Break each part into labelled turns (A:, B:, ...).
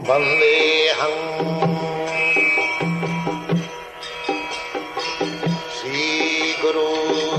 A: वन्देऽहम् श्रीगुरु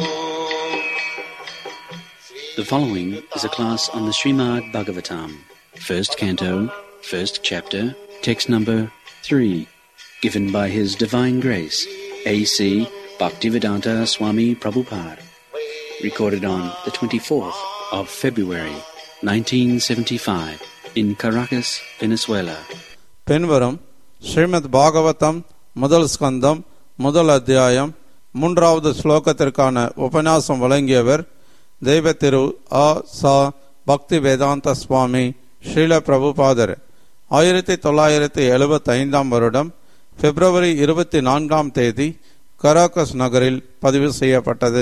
B: The following is a class on the Srimad Bhagavatam, first canto, first chapter, text number 3, given by His Divine Grace, A.C. Bhaktivedanta Swami Prabhupada, recorded on the 24th of February 1975 in Caracas, Venezuela.
C: பின்வரும் ஸ்ரீமத் பாகவதம் முதல் ஸ்கந்தம் முதல் அத்தியாயம் மூன்றாவது ஸ்லோகத்திற்கான உபன்யாசம் வழங்கியவர் தெய்வ திரு ஆ சா பக்தி வேதாந்த சுவாமி ஸ்ரீல பிரபுபாதர் ஆயிரத்தி தொள்ளாயிரத்தி எழுபத்தி ஐந்தாம் வருடம் பிப்ரவரி இருபத்தி நான்காம் தேதி கராக்கஸ் நகரில் பதிவு செய்யப்பட்டது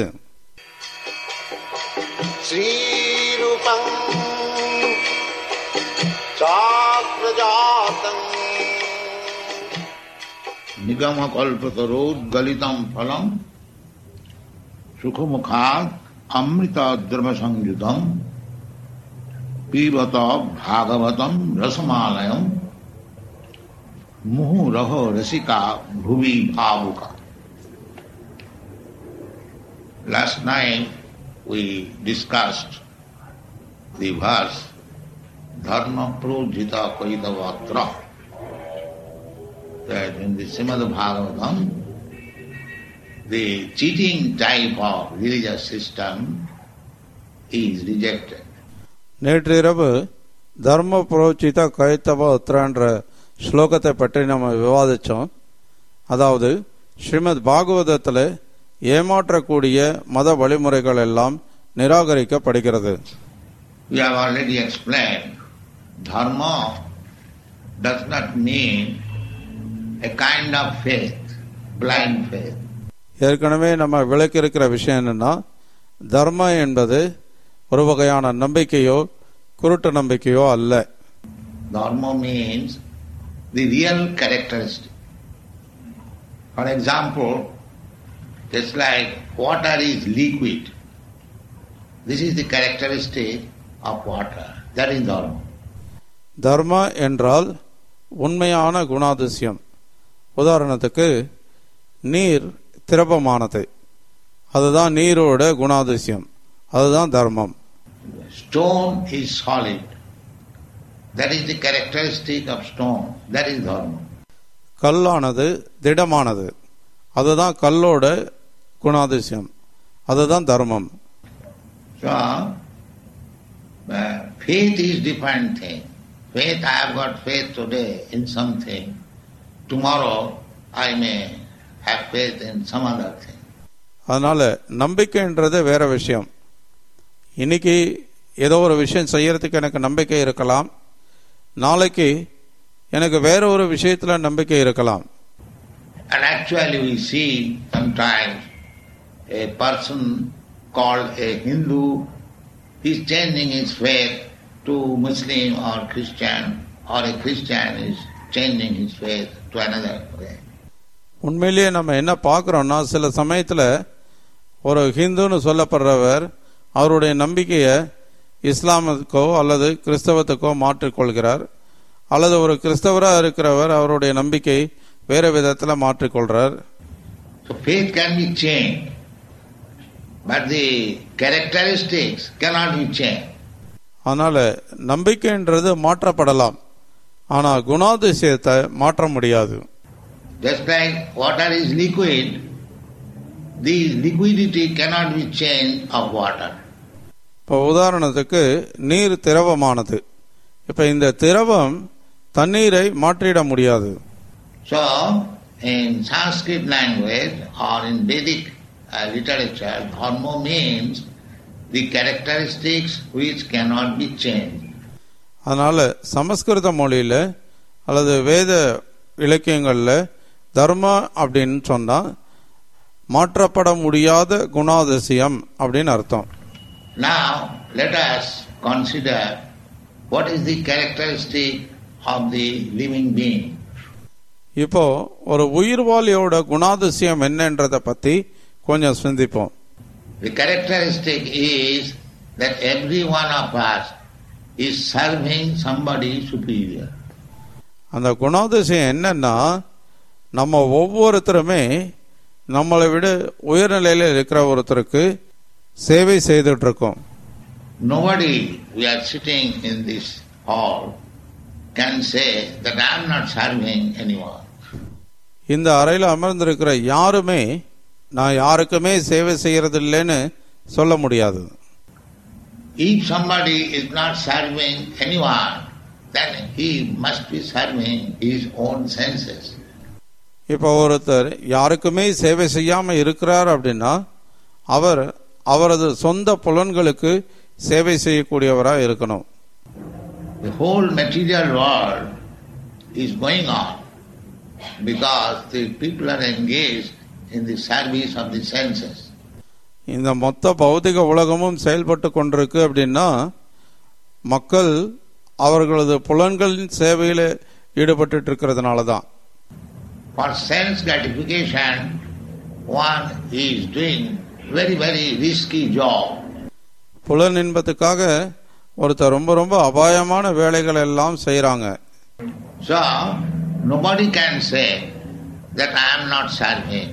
A: श्रीरूपम् चाप्रजातम्
D: निगमकल्पतरोद्गलितं फलं सुखमुखात् अमृताद्रवसंयुतं पिबत भागवतं रसमालयं मुहुरहो रसिका भुवि भावुका Last night we discussed the verse Dharma Projita Kaidavatra that in the Srimad Bhagavatam, the cheating type of religious system is rejected.
C: நேற்றிரவு தர்ம புரோச்சித கைத்தவ உத்ரான்ற ஸ்லோகத்தை பற்றி நம்ம விவாதிச்சோம் அதாவது ஸ்ரீமத் பாகவதத்தில் ஏமாற்றக்கூடிய மத வழிமுறைகள் எல்லாம் நிராகரிக்கப்படுகிறது
D: We have already explained dharma does not mean a kind of faith, blind faith.
C: ஏற்கனவே நம்ம விளக்கியிருக்கிற விஷயம் என்னன்னா தர்ம என்பது ஒரு வகையான நம்பிக்கையோ குருட்டு நம்பிக்கையோ அல்ல
D: Dharma means the real characteristic. For example, just like water is liquid. This is the characteristic of water. That is dharma.
C: தர்ம என்றால் உண்மையான குணாதிசயம் உதாரணத்துக்கு நீர் திரவமானது அதுதான் நீரோட குணாதிசயம் அதுதான் தர்மம்
D: Stone is solid. That is the characteristic of stone. That is dharma.
C: கல்லானது திடமானது அதுதான் கல்லோட குணாதிசயம் அதுதான் தர்மம்
D: So, uh, faith is different thing. Faith, I have got faith today in something. Tomorrow, I may have faith in some other thing.
C: அதனால நம்பிக்கைன்றது வேற விஷயம் இன்னைக்கு ஏதோ ஒரு விஷயம் செய்யறதுக்கு எனக்கு நம்பிக்கை இருக்கலாம் நாளைக்கு எனக்கு வேற ஒரு விஷயத்துல நம்பிக்கை இருக்கலாம்
D: And actually, we see sometimes a person called a Hindu is changing his faith to Muslim or Christian, or a Christian is changing his faith to another way.
C: உண்மையிலேயே நம்ம என்ன பார்க்குறோம்னா சில சமயத்துல ஒரு ஹிந்துன்னு சொல்லப்படுறவர் அவருடைய நம்பிக்கையை இஸ்லாமுக்கோ அல்லது கிறிஸ்தவத்துக்கோ மாற்றிக்கொள்கிறார் அல்லது ஒரு கிறிஸ்தவராக இருக்கிறவர் அவருடைய நம்பிக்கை வேறு விதத்தில் மாற்றிக்கொள்றார்
D: So faith can be changed, but the characteristics cannot be changed.
C: அதனால நம்பிக்கைன்றது மாற்றப்படலாம் ஆனா குணாதிசயத்தை மாற்ற முடியாது
D: Just like water is liquid, the liquidity cannot be changed of water.
C: இப்போ உதாரணத்துக்கு நீர் திரவமானது இப்போ இந்த திரவம் தண்ணீரை மாற்றிட முடியாது
D: So, in Sanskrit language or in Vedic uh, literature, dharma means the characteristics which cannot be changed.
C: அதனால சமஸ்கிருத மொழியில அல்லது வேத இலக்கியங்கள்ல தர்மா அப்படின்னு சொன்னா மாற்றப்பட முடியாத குணாதிசயம் அப்படின்னு அர்த்தம்
D: Now, let us consider what is the characteristic of the living being.
C: இப்போ ஒரு உயிர்வாளியோட குணாதிசயம் என்னன்றதை பத்தி கொஞ்சம் சிந்திப்போம்
D: The characteristic is that every one of us is serving somebody superior.
C: அந்த குணாதிசயம் என்னன்னா நம்ம ஒவ்வொருத்தருமே நம்மளை விட உயர்நிலையில் இருக்கிற ஒருத்தருக்கு சேவை செய்துட்டு இருக்கோம்
D: Nobody, we are sitting in this hall, can say that I am not serving anyone.
C: இந்த அறையில் அமர்ந்திருக்கிற யாருமே நான் யாருக்குமே சேவை செய்யறது இல்லைன்னு சொல்ல முடியாது
D: If somebody is not serving anyone, then he must be serving his own senses.
C: இப்போ ஒருத்தர் யாருக்குமே சேவை செய்யாம இருக்கிறார் அப்படின்னா அவர் அவரது சொந்த புலன்களுக்கு சேவை செய்யக்கூடியவராக இருக்கணும்
D: The whole material world is going on because the people are engaged in the service of the senses.
C: இந்த மொத்த பௌதிக உலகமும் செயல்பட்டு கொண்டிருக்கு அப்படின்னா மக்கள் அவர்களது புலன்களின் சேவையில் ஈடுபட்டு இருக்கிறதுனால தான்
D: For sense gratification, one is doing very, very risky job.
C: புலன் இன்பத்துக்காக ஒருத்தர் ரொம்ப ரொம்ப அபாயமான வேலைகள் எல்லாம் செய்கிறாங்க
D: So, nobody can say that I am not serving.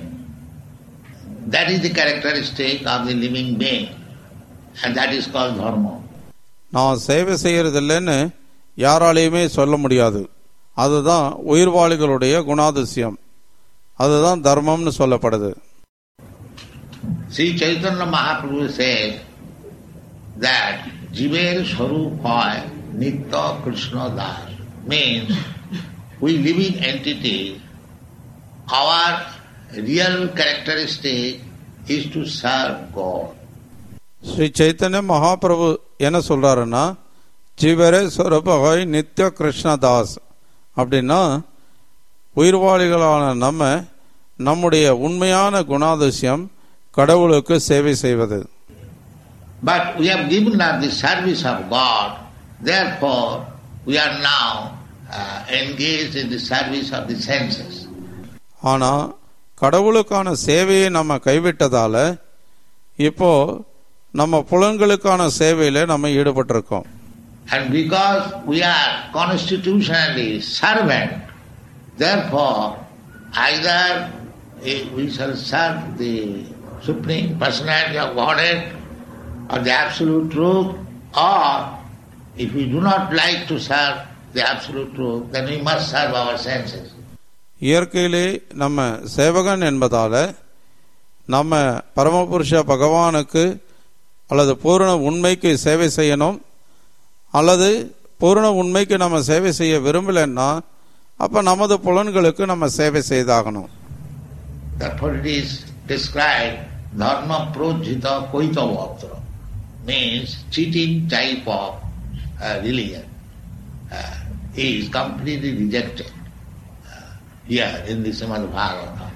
D: That is the characteristic of the living being, and that is called dharma.
C: நான் சேவை செய்யறதில்லைன்னு யாராலையுமே சொல்ல முடியாது அதுதான் உயிர்வாளிகளுடைய குணாதிசயம் அதுதான் தர்மம்னு சொல்லப்படுது
D: Sri Chaitanya Mahaprabhu said that Jiver Sarup hoy Nitya Krishna Das means we living entity, our real characteristic is to serve God.
C: Sri Chaitanya Mahaprabhu என்ன சொல்றாருன்னா ஜீவரே சொரபகாய் நித்ய கிருஷ்ணதாஸ் அப்படின்னா உயிர்வாளிகளான நம்ம நம்முடைய உண்மையான குணாதிசயம் கடவுளுக்கு சேவை செய்வது
D: But we have given up the service of God, therefore we are now uh, engaged in the service of the senses.
C: ஆனா கடவுளுக்கான சேவையை நம்ம கைவிட்டதால இப்போ நம்ம புலன்களுக்கான சேவையில நம்ம ஈடுபட்டிருக்கோம்
D: And because we are constitutionally servant, therefore either eh, we shall serve the Supreme Personality of Godhead or the Absolute Truth, or if we do not like to serve the Absolute Truth, then we must serve our senses.
C: இயற்கையிலே நம்ம சேவகன் என்பதால நம்ம பரமபுருஷ பகவானுக்கு அல்லது பூரண உண்மைக்கு சேவை செய்யணும் அல்லது பூரண உண்மைக்கு நம்ம சேவை செய்ய விரும்பலைன்னா அப்ப நமது புலன்களுக்கு நம்ம சேவை செய்தாகணும்
D: Therefore it is described dharma projita koitavatra means cheating type of uh, religion uh, is completely rejected uh, here in the Srimad Bhagavatam.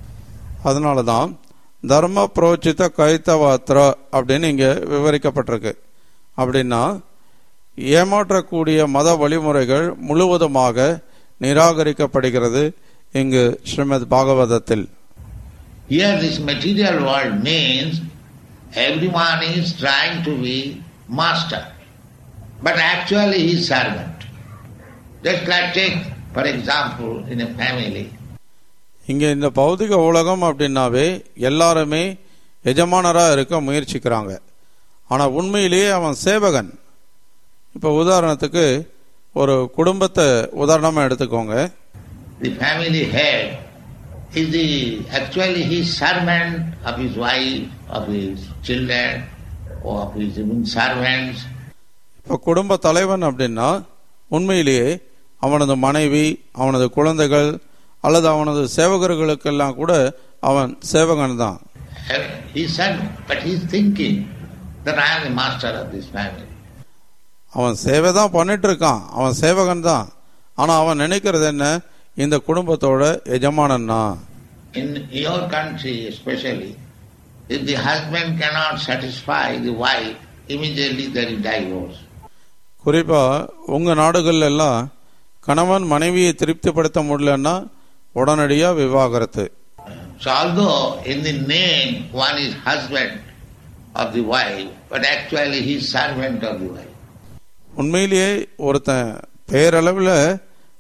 C: அதனால தான் தர்ம புரோச்சித கைத்தவாத்திர அப்படின்னு இங்க விவரிக்கப்பட்டிருக்கு அப்படின்னா ஏமாற்றக்கூடிய மத வழிமுறைகள் முழுவதுமாக நிராகரிக்கப்படுகிறது இங்கு ஸ்ரீமத் பாகவதத்தில்
D: Here this material world means everyone is trying to be master, but actually he is servant. Just like take, for example, in a family,
C: இங்க இந்த பௌதிக உலகம் அப்படின்னாவே எல்லாருமே எஜமானரா இருக்க முயற்சிக்கிறாங்க ஆனா உண்மையிலேயே அவன் சேவகன் இப்ப உதாரணத்துக்கு ஒரு குடும்பத்தை உதாரணமா எடுத்துக்கோங்க
D: the family head is the actually he is servant of his wife, of his children, or of his even servants.
C: இப்ப குடும்ப தலைவன் அப்படின்னா உண்மையிலேயே அவனது மனைவி அவனது குழந்தைகள் அல்லது அவனது சேவகர்களுக்கெல்லாம் கூட அவன் சேவகன் தான்
D: And He is servant, but he is thinking that I am the master of this family.
C: அவன் சேவை தான் பண்ணிட்டு இருக்கான் அவன் சேவகன் தான் ஆனா அவன் நினைக்கிறது என்ன இந்த குடும்பத்தோட எஜமானன் தான்
D: In your country especially, if the husband cannot satisfy the wife, immediately there is divorce.
C: குறிப்பா உங்க நாடுகள்ல எல்லாம் கணவன் மனைவியை திருப்திப்படுத்த முடியலன்னா உடனடியா விவாகரத்து
D: So although in the name one is husband of the wife, but actually he is servant of the wife.
C: உண்மையிலேயே ஒருத்தன் பேரளவில்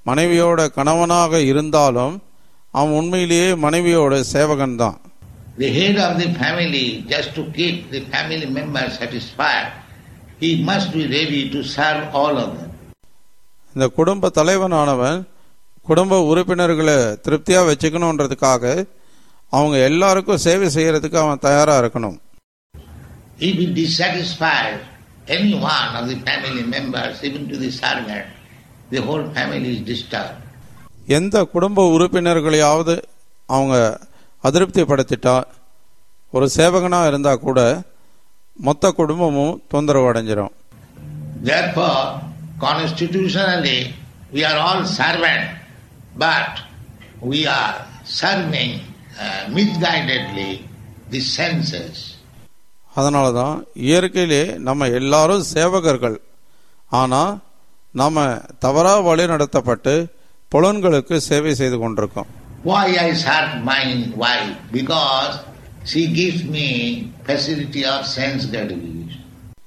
C: மனைவியோட கணவனாக இருந்தாலும் அவன் உண்மையிலேயே மனைவியோட சேவகன் தான்
D: The head of the family, just to keep the family members satisfied, he must be ready to serve all of them.
C: இந்த குடும்ப தலைவனானவன் குடும்ப உறுப்பினர்களை திருப்தியா வச்சுக்கணுன்றதுக்காக அவங்க எல்லாருக்கும் சேவை செய்யறதுக்கு அவன் தயாரா இருக்கணும்
D: If he dissatisfies any one of the family members, even to the servant, the whole family is disturbed.
C: எந்த குடும்ப உறுப்பினர்களையாவது அவங்க அதிருப்திப்படுத்திட்டா ஒரு சேவகனா இருந்தா கூட மொத்த குடும்பமும் தொந்தரவு அடைஞ்சிரும்
D: Therefore, constitutionally, we are all servants, but we are serving uh, misguidedly the senses.
C: அதனால தான் இயற்கையிலே நம்ம எல்லாரும் சேவகர்கள் ஆனா நாம தவறா வழி நடத்தப்பட்டு புலன்களுக்கு சேவை செய்து கொண்டிருக்கோம்
D: Why I serve my wife? Because she gives me facility of sense gratification.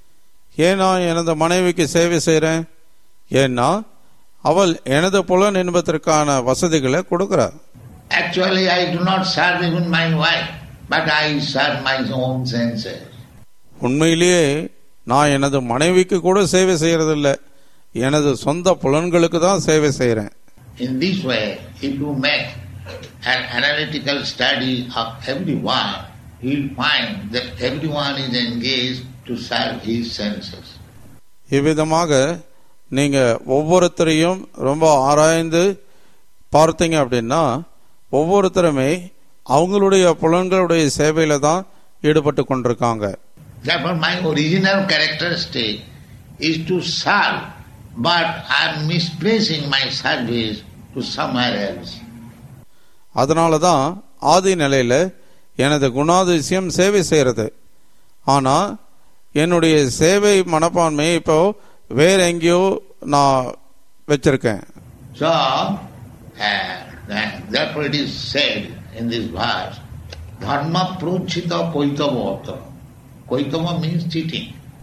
C: ஏன் நான் எனது மனைவிக்கு சேவை செய்றேன் ஏன்னா அவள் எனது புலன் இன்பத்திற்கான வசதிகளை கொடுக்கிறார்
D: Actually, I do not serve even my wife, but I serve my own senses.
C: உண்மையிலேயே நான் எனது மனைவிக்கு கூட சேவை செய்யறதில்ல எனது சொந்த புலன்களுக்கு தான் சேவை செய்றேன்
D: In this way, if you make an analytical study of everyone, you will find that everyone is engaged to serve his senses.
C: இவ்விதமாக நீங்க ஒவ்வொருத்தரையும் ரொம்ப ஆராய்ந்து பார்த்தீங்க அப்படின்னா ஒவ்வொருத்தருமே அவங்களுடைய புலன்களுடைய சேவையில தான் ஈடுபட்டு கொண்டிருக்காங்க
D: Therefore, my original characteristic is to serve, but I am misplacing my service to somewhere else.
C: அதனால தான் ஆதி நிலையில எனது குணாதிசயம் சேவை செய்யறது ஆனா என்னுடைய சேவை மனப்பான்மையை இப்போ வேற எங்கேயோ நான் வச்சிருக்கேன்
D: So, uh, therefore it is said in this verse, Dharma prochita koitavata. Koitava means cheating.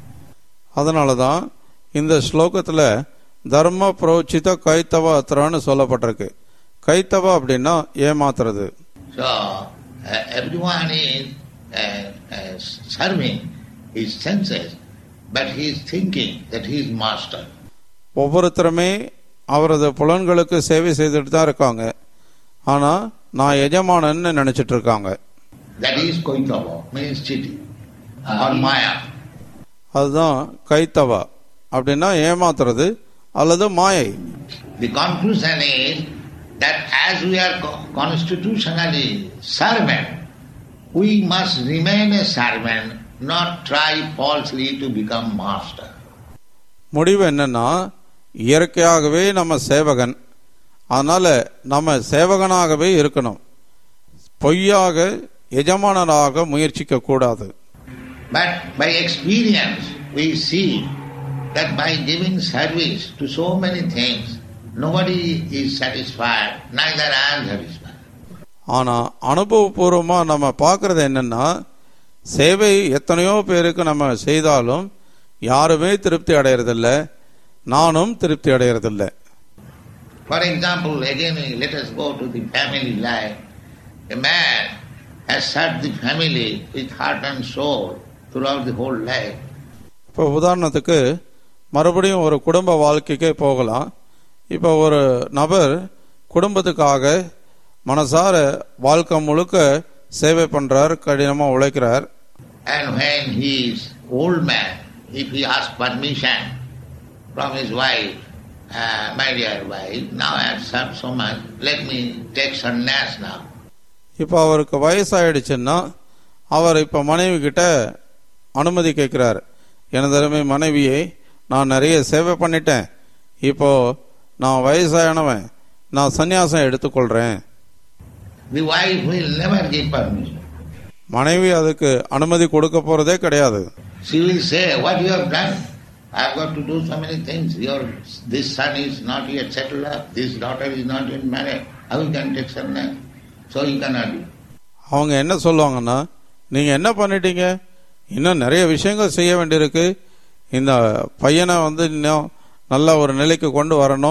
C: அதனால தான் இந்த ஸ்லோகத்துல தர்ம புரோச்சித கைத்தவ அத்திரான்னு சொல்லப்பட்டிருக்கு கைத்தவ அப்படின்னா ஏமாத்துறது
D: So, uh, everyone is uh, uh, serving his senses, but he is thinking that he is master.
C: ஒவ்வொருத்தருமே அவரது புலன்களுக்கு சேவை செய்துட்டு தான் இருக்காங்க ஆனா நான் எஜமானன்னு நினைச்சிட்டு இருக்காங்க
D: That is koitava, means cheating, or maya.
C: அதுதான் கைத்தவா அப்படின்னா ஏமாத்துறது அல்லது மாயை
D: The conclusion is that as we are co- constitutionally servant, we must remain a servant, not try falsely to become master.
C: முடிவு என்னன்னா இயற்கையாகவே நம்ம சேவகன் அதனால நம்ம சேவகனாகவே இருக்கணும் பொய்யாக எஜமானராக முயற்சிக்க கூடாது
D: But by experience, we see that by giving service to so many things, nobody is satisfied, neither I am satisfied.
C: ஆனா அனுபவபூர்வமா நம்ம பார்க்கறது என்னன்னா சேவை எத்தனையோ பேருக்கு நம்ம செய்தாலும் யாருமே திருப்தி அடையறதில்ல நானும் திருப்தி அடையறதில்ல
D: For example, again let us go to the family life. A man has served the family with heart and soul throughout the whole life.
C: இப்போ உதாரணத்துக்கு மறுபடியும் ஒரு குடும்ப வாழ்க்கைக்கே போகலாம் இப்போ ஒரு நபர் குடும்பத்துக்காக மனசார வாழ்க்கை முழுக்க சேவை பண்றார் கடினமா உழைக்கிறார்
D: And when he is old man, if he asks permission from his wife, uh, my dear wife, now I have served so much, let me take sannyas now.
C: இப்போ அவருக்கு வயசாயிடுச்சுன்னா அவர் இப்போ மனைவி கிட்ட அனுமதி கேட்கிறார் எனது அருமை மனைவியை நான் நிறைய சேவை பண்ணிட்டேன் இப்போ நான் வயசானவன் நான் சந்நியாசம் எடுத்துக்கொள்றேன்
D: The wife will never give permission.
C: மனைவி அதுக்கு அனுமதி கொடுக்க போறதே கிடையாது
D: She will say, What you have done? I have got to do so many things. Your this son is not yet settled up, this daughter is not yet married. How you can take sannyas? So you cannot do.
C: அவங்க என்ன சொல்லுவாங்கன்னா நீங்க என்ன பண்ணிட்டீங்க இன்னும் நிறைய விஷயங்கள் செய்ய வேண்டியிருக்கு இந்த பையனை வந்து இன்னும் நல்ல ஒரு நிலைக்கு கொண்டு வரணும்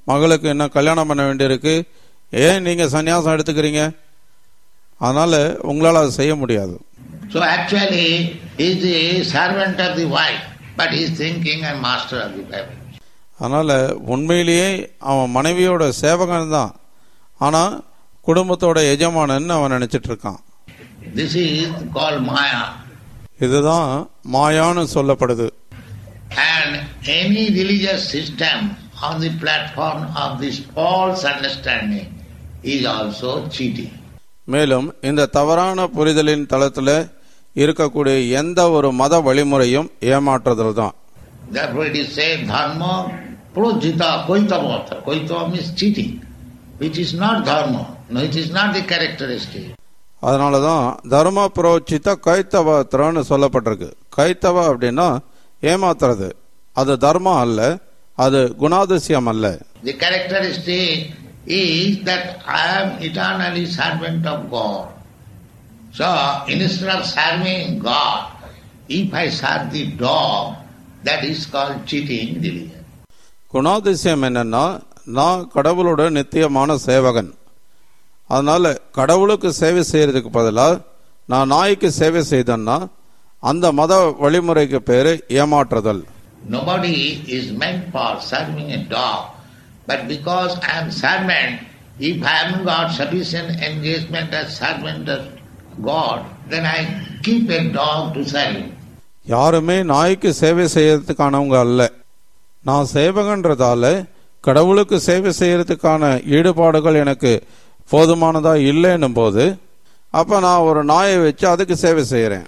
C: மகளுக்கு என்ன கல்யாணம் பண்ண வேண்டியிருக்கு ஏன் நீங்க சன்னியாசம் எடுத்துக்கிறீங்க அதனால உங்களால் அதை செய்ய முடியாது
D: So actually, he is the servant of the wife, but he is thinking I'm master of the family.
C: அதனால உண்மையிலேயே அவன் மனைவியோட சேவகன் தான் ஆனா குடும்பத்தோட எஜமானன் அவன் நினைச்சிட்டு இருக்கான்
D: This is called Maya.
C: இதுதான் மாயான்னு சொல்லப்படுது
D: And any religious system on the platform of this false understanding is also cheating.
C: மேலும் இந்த தவறான புரிதலின் தளத்துல இருக்கக்கூடிய எந்த ஒரு மத வழிமுறையும் ஏமாற்றுதல் தான்
D: Therefore it is said, dharma projita koitava. Koitava means cheating, which is not dharma. No, it is not the characteristic.
C: அதனாலதான் தர்ம புரோச்சித்த கைத்தவத்திரன்னு சொல்லப்பட்டிருக்கு கைத்தவ அப்படின்னா ஏமாத்துறது அது தர்மம் அல்ல அது குணாதிசயம் அல்ல
D: The characteristic is that I am eternally servant of God. So instead of serving God, if I serve the dog, that is called cheating religion.
C: குணாதிசயம் என்னன்னா நான் கடவுளோட நித்தியமான சேவகன் அதனால கடவுளுக்கு சேவை செய்யறதுக்கு பதிலா நான் நாய்க்கு சேவை செய்தேன்னா அந்த மத வழிமுறைக்கு பேரு ஏமாற்றுதல்
D: Nobody is meant for serving a dog, but because I am servant, if I haven't got sufficient engagement as servant of God, then I keep a dog to serve him.
C: யாருமே நாய்க்கு சேவை செய்யறதுக்கானவங்க அல்ல நான் சேவகன்றதால கடவுளுக்கு சேவை செய்யறதுக்கான ஈடுபாடுகள் எனக்கு போதுமானதா இல்லைன்னும் போது அப்ப நான் ஒரு நாயை வச்சு அதுக்கு சேவை செய்யறேன்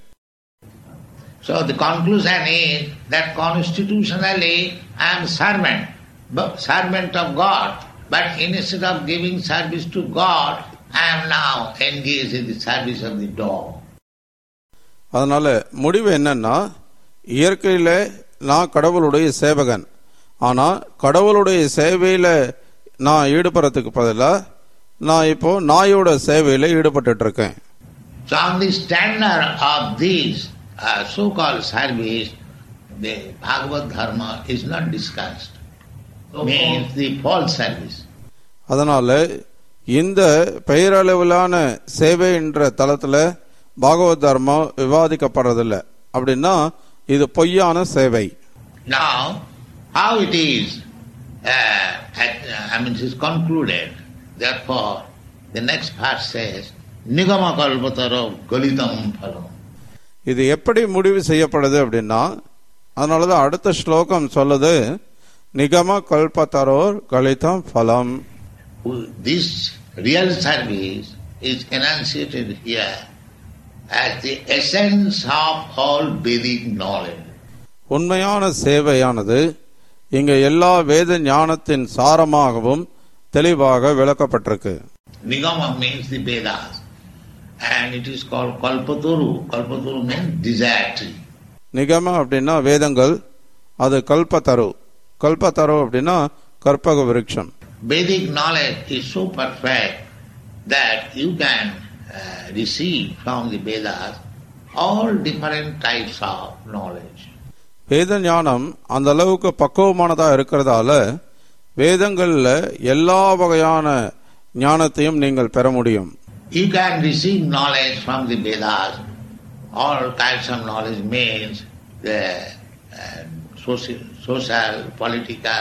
D: So the conclusion is that constitutionally I am servant, but servant of God. But instead of giving service to God, I am now engaged in the service of the dog.
C: அதனால முடிவு என்னன்னா இயற்கையில நான் கடவுளுடைய சேவகன் ஆனா கடவுளுடைய சேவையில நான் ஈடுபடுறதுக்கு பதிலா நான் இப்போ நாயோட சேவையில ஈடுபட்டுட்டு இருக்கேன்
D: So on the standard of this uh, so-called service, the Bhagavad Dharma is not discussed. Means the false service.
C: அதனால இந்த பெயரளவிலான சேவை என்ற தளத்துல பாகவத் தர்மம் விவாதிக்கப்படுறதில்ல அப்படின்னா இது பொய்யான சேவை
D: Now, how it is, uh, at, uh, I mean, it is concluded. Therefore, the next verse says, Nigama kalpataro galitam phalam.
C: இது எப்படி முடிவு செய்யப்படுது அப்படின்னா அதனாலதான் அடுத்த ஸ்லோகம் சொல்லுது நிகம கல்பத்தரோர் கலிதம் பலம்
D: This real service is enunciated here as the essence of all Vedic knowledge.
C: உண்மையான சேவையானது இங்க எல்லா வேத ஞானத்தின் சாரமாகவும் தெளிவாக விளக்கப்பட்டிருக்கு
D: Nigama means the Vedas. And it is called Kalpataru. Kalpataru means desire tree.
C: நிகம அப்படின்னா வேதங்கள் அது கல்பத்தரு கல்பத்தரு அப்படின்னா கற்பக விருட்சம்
D: Vedic knowledge is so perfect that you can uh, receive from the Vedas all different types of knowledge.
C: வேத ஞானம் அந்த அளவுக்கு பக்குவமானதா இருக்கிறதால வேதங்கள்ல எல்லா வகையான ஞானத்தையும் நீங்கள் பெற முடியும்
D: You can receive knowledge from the Vedas. All types of knowledge means the uh, social, social, political,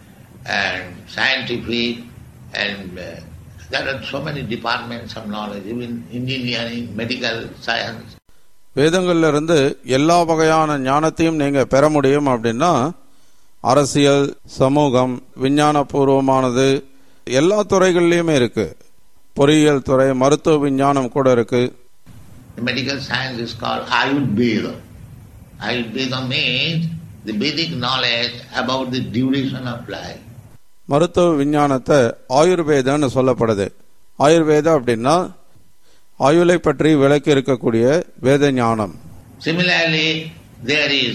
D: and scientific, and uh, there are so many departments of knowledge, even engineering, medical science.
C: வேதங்கள்ல இருந்து எல்லா வகையான ஞானத்தையும் நீங்க பெற முடியும் அப்படின்னா அரசியல் சமூகம் விஞ்ஞானபூர்வமானது எல்லா துறைகள்லயுமே இருக்கு பொறியியல் துறை மருத்துவ விஞ்ஞானம் கூட இருக்கு
D: The medical science is called Ayurveda. Ayurveda means the Vedic knowledge about the duration of life.
C: மருத்துவ விஞ்ஞானத்தை ஆயுர்வேதம்னு சொல்லப்படுது ஆயுர்வேதா அப்படின்னா ஆயுளை பற்றி விளக்கி இருக்கக்கூடிய வேத ஞானம்
D: Similarly, there is,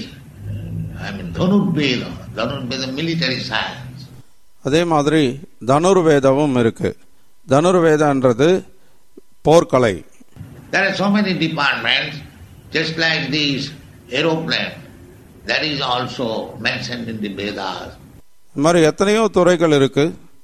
D: I mean, Dhanurveda. Dhanurveda, military science.
C: அதே மாதிரி தனுர்வேதமும் இருக்கு தனுர்வேதன்றது போர்க்கலை
D: There are so many departments, just like this aeroplane, that is also mentioned in the Vedas.
C: இது மாதிரி எத்தனையோ துறைகள் இருக்கு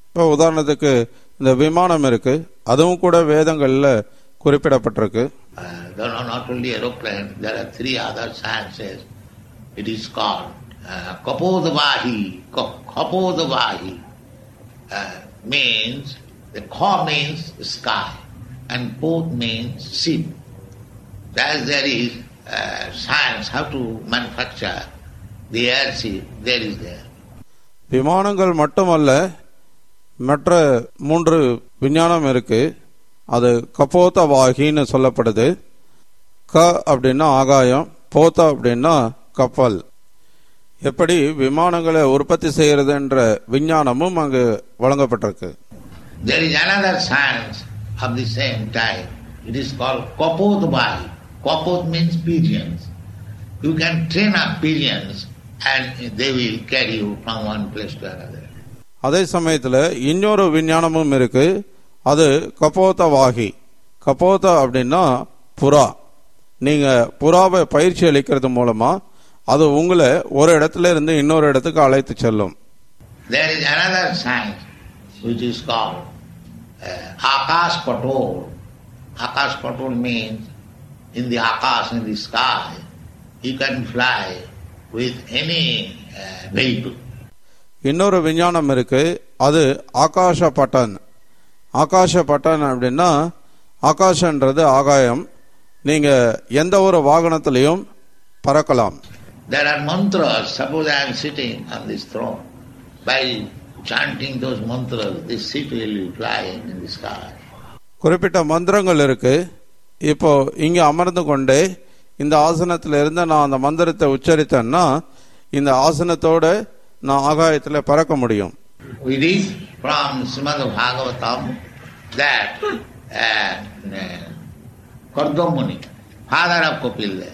C: இப்போ உதாரணத்துக்கு இந்த விமானம் இருக்கு அதுவும் கூட வேதங்கள்ல குறிப்பிடப்பட்டிருக்கு
D: Uh, there are not only aeroplane, there are three other sciences. It is called uh, Kapodavahi. Ka- Kapodavahi uh, means, the Ka means sky and Pod means ship. As there is uh, science, how to manufacture the airship, there is there.
C: விமானங்கள் மட்டுமல்ல மற்ற மூன்று விஞ்ஞானம் இருக்கு அது கபோத வாகின்னு சொல்லப்படுது க அப்படின்னா ஆகாயம் போத அப்படின்னா கப்பல் எப்படி விமானங்களை உற்பத்தி செய்யறதுன்ற விஞ்ஞானமும் அங்கு வழங்கப்பட்டிருக்கு
D: There is another science of the same type. It is called Kapodvahi. Kapod means pigeons. You can train up pigeons and they will carry you from one place to another.
C: அதே சமயத்துல இன்னொரு விஞ்ஞானமும் இருக்கு அது கபோத வாகி கபோத அப்படின்னா புறா நீங்க புறாவை பயிற்சி அளிக்கிறது மூலமா அது உங்களை ஒரு இடத்துல இருந்து இன்னொரு இடத்துக்கு அழைத்து செல்லும்
D: There is another science which is called uh, Akash Patol. Akash Patol means in the Akash, in the sky, you can fly with any uh, vehicle.
C: இன்னொரு விஞ்ஞானம் இருக்கு அது ஆகாஷ பட்டன் ஆகாஷ பட்டன் அப்படின்னா ஆகாஷன்றது ஆகாயம் நீங்க எந்த ஒரு வாகனத்திலையும் பறக்கலாம்
D: There are mantras. Suppose I am sitting on this throne. By chanting those mantras, this seat will be flying in the sky.
C: குறிப்பிட்ட மந்திரங்கள் இருக்கு இப்போ இங்க அமர்ந்து கொண்டே இந்த ஆசனத்துல இருந்து நான் அந்த மந்திரத்தை உச்சரித்தேன்னா இந்த ஆசனத்தோட நான் ஆகாயத்துல பறக்க முடியும்
D: We read from Srimad Bhagavatam that uh, uh, Kardamuni, father of Kapila,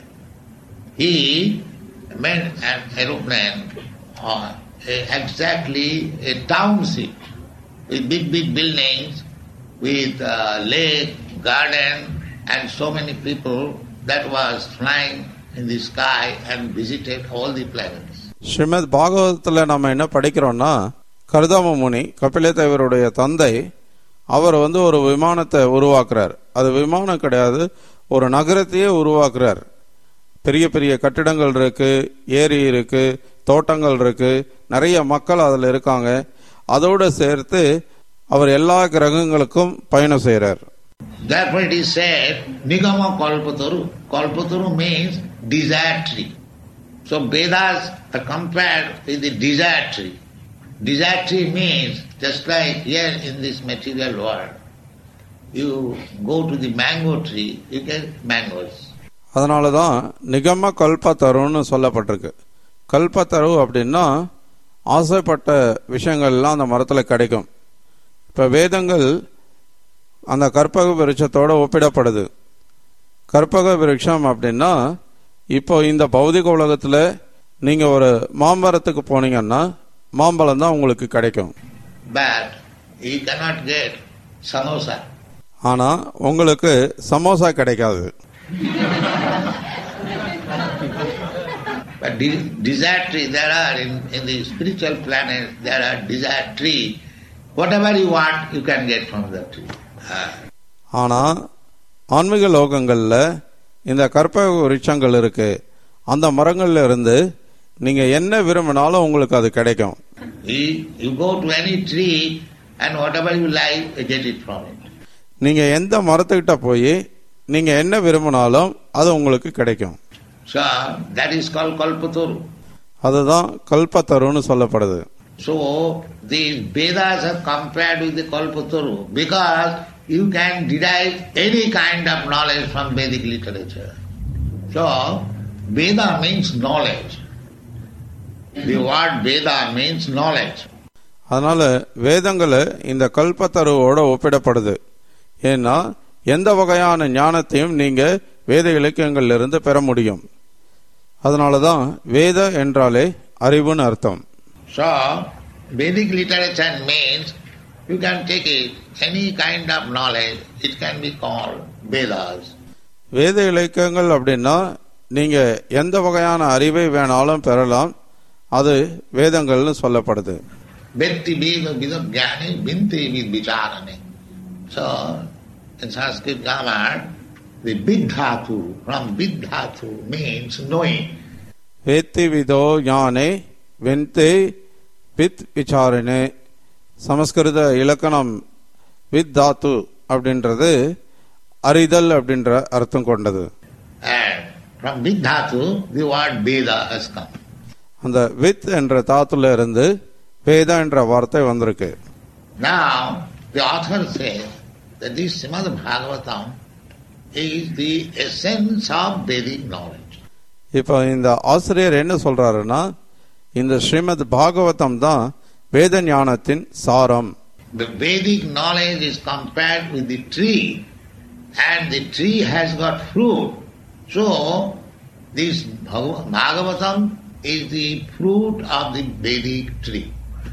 D: he made an aeroplane or exactly a township with big, big buildings, with uh, lake, garden, and so many people that was flying in the sky and visited all the planets.
C: Srimad பாகவதத்துல நம்ம என்ன படிக்கிறோம்னா கருதாம முனி கபில தேவருடைய தந்தை அவர் வந்து ஒரு விமானத்தை உருவாக்குறார் அது விமானம் கிடையாது ஒரு நகரத்தையே உருவாக்குறார் பெரிய பெரிய கட்டிடங்கள் இருக்கு ஏரி இருக்கு தோட்டங்கள் இருக்கு நிறைய மக்கள் அதில் இருக்காங்க அதோடு சேர்த்து அவர் எல்லா கிரகங்களுக்கும் பயணம் செய்கிறார்
D: Therefore it is said, Nigama Kalpataru. Kalpataru means desire tree. So Vedas are compared with the desire tree. Desire tree means, just like here in this material world, you go to the mango tree, you get mangoes.
C: அதனால தான் நிகம கல்பத்தருன்னு சொல்லப்பட்டிருக்கு கல்பத்தரு அப்படின்னா ஆசைப்பட்ட விஷயங்கள்லாம் அந்த மரத்தில் கிடைக்கும் இப்போ வேதங்கள் அந்த கற்பக விருட்சத்தோட ஒப்பிடப்படுது கற்பக விருட்சம் அப்படின்னா இப்போ இந்த பௌதிக உலகத்தில் நீங்கள் ஒரு மாம்பழத்துக்கு போனீங்கன்னா மாம்பழம் தான் உங்களுக்கு கிடைக்கும்
D: But you cannot get samosa.
C: ஆனால் உங்களுக்கு சமோசா கிடைக்காது
D: But de- desire tree, there are in, in the spiritual planet, there are desire tree. Whatever you want, you can get from the tree. Ah.
C: ஆனால் ஆன்மீக லோகங்களில் இந்த கற்பக விருட்சங்கள் இருக்கு அந்த மரங்கள்ல இருந்து நீங்க என்ன விரும்பினாலும் உங்களுக்கு அது கிடைக்கும்
D: You, you go to any tree and whatever you like, you get it from it.
C: நீங்க எந்த மரத்துக்கிட்ட போய் நீங்க என்ன விரும்பினாலும் அது உங்களுக்கு கிடைக்கும்
D: So that is called Kalpataru.
C: அதுதான் கல்பத்தருன்னு சொல்லப்படுது
D: So these Vedas are compared with the Kalpataru because you can derive any kind of knowledge from Vedic literature. So Veda means knowledge. The word Veda means knowledge.
C: அதனால வேதங்களை இந்த கல்பத்தருவோட ஒப்பிடப்படுது ஏன்னா எந்த வகையான ஞானத்தையும் நீங்க வேத இலக்கியங்கள்ல இருந்து பெற முடியும் அதனால தான் வேத என்றாலே அறிவுன்னு அர்த்தம்
D: So Vedic literature means you can take it, any kind of knowledge, it can be called Vedas.
C: வேத இலக்கியங்கள் அப்படின்னா நீங்க எந்த வகையான அறிவை வேணாலும் பெறலாம் அது வேதங்கள்னு சொல்லப்படுது
D: Vetti Veda Vidabhyani Vinti Vid Vicharane. So, in Sanskrit grammar, the Vidhatu from Vidhatu means knowing.
C: வேத்தி விதோ ஞானே வெந்தே வித் விசாரணே சமஸ்கிருத இலக்கணம் வித் தாத்து அப்படின்றது அறிதல் அப்படின்ற அர்த்தம் கொண்டது
D: And from Vidhatu, the word Veda has come.
C: அந்த வித் என்ற தாத்துல இருந்து வேதா என்ற வார்த்தை வந்திருக்கு
D: Now, the author says that this Srimad Bhagavatam is the essence of Vedic knowledge.
C: இப்போ இந்த ஆசிரியர் என்ன சொல்றாருன்னா இந்த ஸ்ரீமத் பாகவதம் தான் வேத ஞானத்தின் சாரம்
D: The Vedic knowledge is compared with the tree, and the tree has got fruit. So, this Bhagav- Bhagavatam is the fruit of the Vedic tree.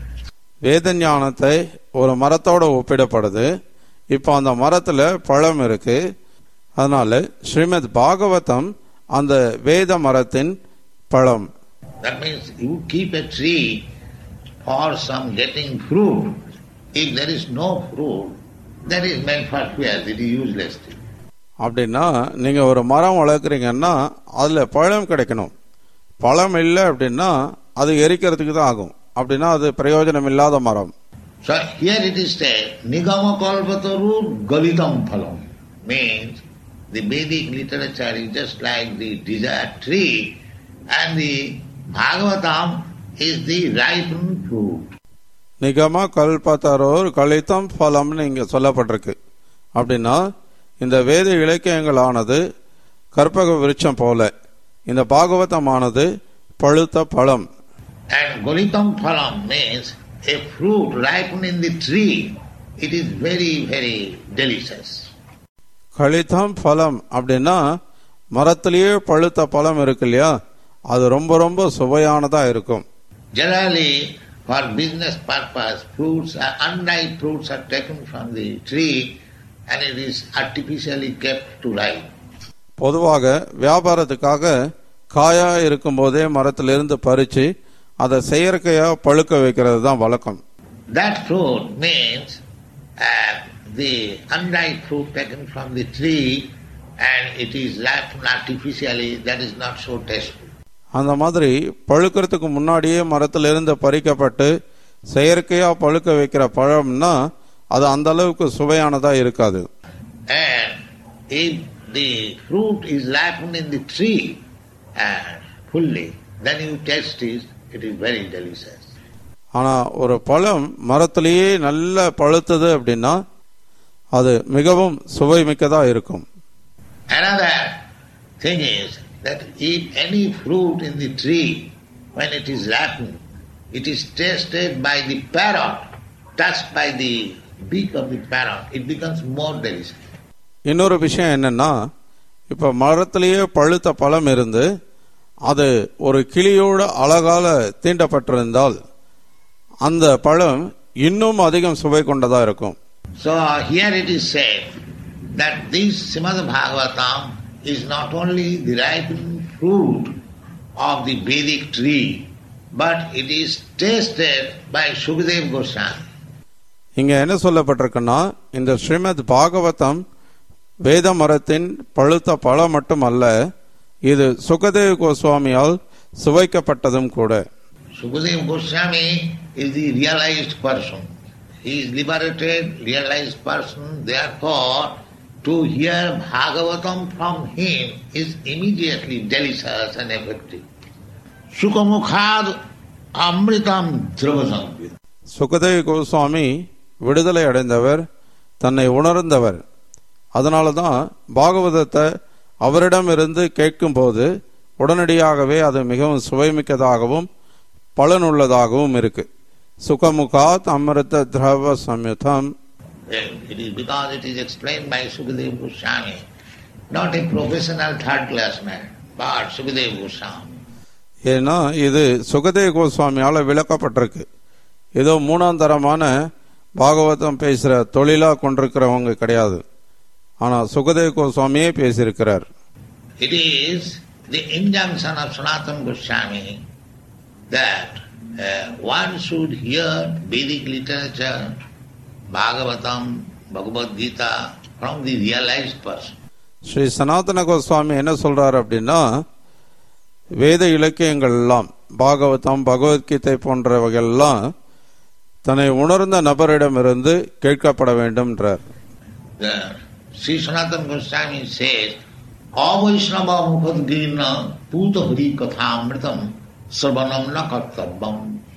C: வேத ஞானத்தை ஒரு மரத்தோட ஒப்பிடப்படுது இப்போ அந்த மரத்துல பழம் இருக்கு அதனால ஸ்ரீமத் பாகவதம் அந்த வேத மரத்தின் பழம்
D: That means you keep a tree for some getting fruit. If there is no fruit, that is meant for fuel, it is useless. tree.
C: அப்படின்னா நீங்க ஒரு மரம் வளர்க்குறீங்கன்னா அதுல பழம் கிடைக்கணும் பழம் இல்லை அப்படின்னா அது எரிக்கிறதுக்கு தான் ஆகும் அப்படின்னா அது பிரயோஜனம் இல்லாத மரம்
D: So here it is said, Nigama Kalpataru Galitam Phalam means the Vedic literature is just like the desired tree and the Bhagavatam is the ripened fruit.
C: நிகம கல்பத்தரோர் கலித்தம் பலம்னு இங்க சொல்லப்பட்டிருக்கு அப்படின்னா இந்த வேத இலக்கியங்களானது கற்பக விருட்சம் போல இந்த பாகவதமானது பழுத்த பழம்
D: And Galitam Phalam means a fruit ripened in the tree. It is very, very delicious.
C: கலித்தம் பழம் அப்படின்னா மரத்திலேயே பழுத்த பழம் இருக்கு இல்லையா அது ரொம்ப ரொம்ப சுவையானதா இருக்கும்
D: Generally, for business purpose, fruits, are, unripe fruits are taken from the tree and it is artificially kept to ripe.
C: பொதுவாக வியாபாரத்துக்காக காயா இருக்கும்போதே மரத்திலிருந்து பறிச்சு அதை செயற்கையா பழுக்க வைக்கிறது தான் வழக்கம்
D: That fruit means uh, the unripe fruit taken from the tree and it is ripened artificially, that is not so tasteful.
C: அந்த மாதிரி பழுக்கிறதுக்கு முன்னாடியே மரத்திலிருந்து பறிக்கப்பட்டு செயற்கையா பழுக்க வைக்கிற பழம்னா அது அந்த அளவுக்கு சுவையானதா இருக்காது
D: And if the fruit is ripened in the tree and fully, then you taste it, it is very delicious.
C: ஆனா ஒரு பழம் மரத்திலேயே நல்ல பழுத்தது அப்படின்னா அது மிகவும் சுவை மிக்கதா இருக்கும்
D: Another thing is that if any fruit in the tree, when it is ripened, it is tasted by the parrot, touched by the beak of the parrot, it becomes more delicious.
C: இன்னொரு விஷயம் என்னன்னா இப்ப மரத்திலேயே பழுத்த பழம் இருந்து அது ஒரு கிளியோட அழகால தீண்டப்பட்டிருந்தால் அந்த பழம் இன்னும் அதிகம் சுவை கொண்டதா இருக்கும்
D: So here it is said that this Srimad Bhagavatam is not only the ripened fruit of the Vedic tree, but it is tasted by Sukadev Goswami.
C: இங்க என்ன சொல்லப்பட்டிருக்குன்னா இந்த ஸ்ரீமத் பாகவதம் வேத மரத்தின் பழுத்த பழம் மட்டுமல்ல இது சுகதேவ் கோஸ்வாமியால் சுவைக்கப்பட்டதும் கூட
D: Sukadev Goswami is the realized person. He is liberated, realized person. Therefore, to hear Bhagavatam from him is immediately delicious and effective. Sukamukhad amritam dhravasamvit.
C: Sukhdev Goswami விடுதலை அடைந்தவர் தன்னை உணர்ந்தவர் அதனால தான் பாகவதத்தை அவரிடமிருந்து கேட்கும்போது உடனடியாகவே அது மிகவும் சுவைமிக்கதாகவும் பலனுள்ளதாகவும் இருக்கு சுகமுகாத் அமிர்த திரவ சம்யுதம்
D: It is because it is explained by Sukadev Goswami, not a professional third class man, but Sukadev Goswami.
C: ஏன்னா இது சுகதேவ் கோஸ்வாமியால விளக்கப்பட்டிருக்கு ஏதோ மூணாம் தரமான பாகவதம் பேசுற தொழிலா கொண்டிருக்கிறவங்க கிடையாது ஆனா சுகதேவ் கோஸ்வாமியே பேசியிருக்கிறார்
D: It is the injunction of Sanatana Goswami that uh, one should hear Vedic literature, Bhagavatam, Bhagavad Gita from the realized person.
C: Sri சனாதன கோஸ்வாமி என்ன சொல்றாரு அப்படின்னா வேத இலக்கியங்கள் எல்லாம் பாகவதம் பகவத்கீதை போன்றவைகள்லாம் தன்னை உணர்ந்த நபரிடமிருந்து கேட்கப்பட வேண்டும்ன்றார்
D: The Sri Sanatana Goswami says, Avaishnava Mukadgirna Puta Hari Kathamritam Sarvanam na Kartavam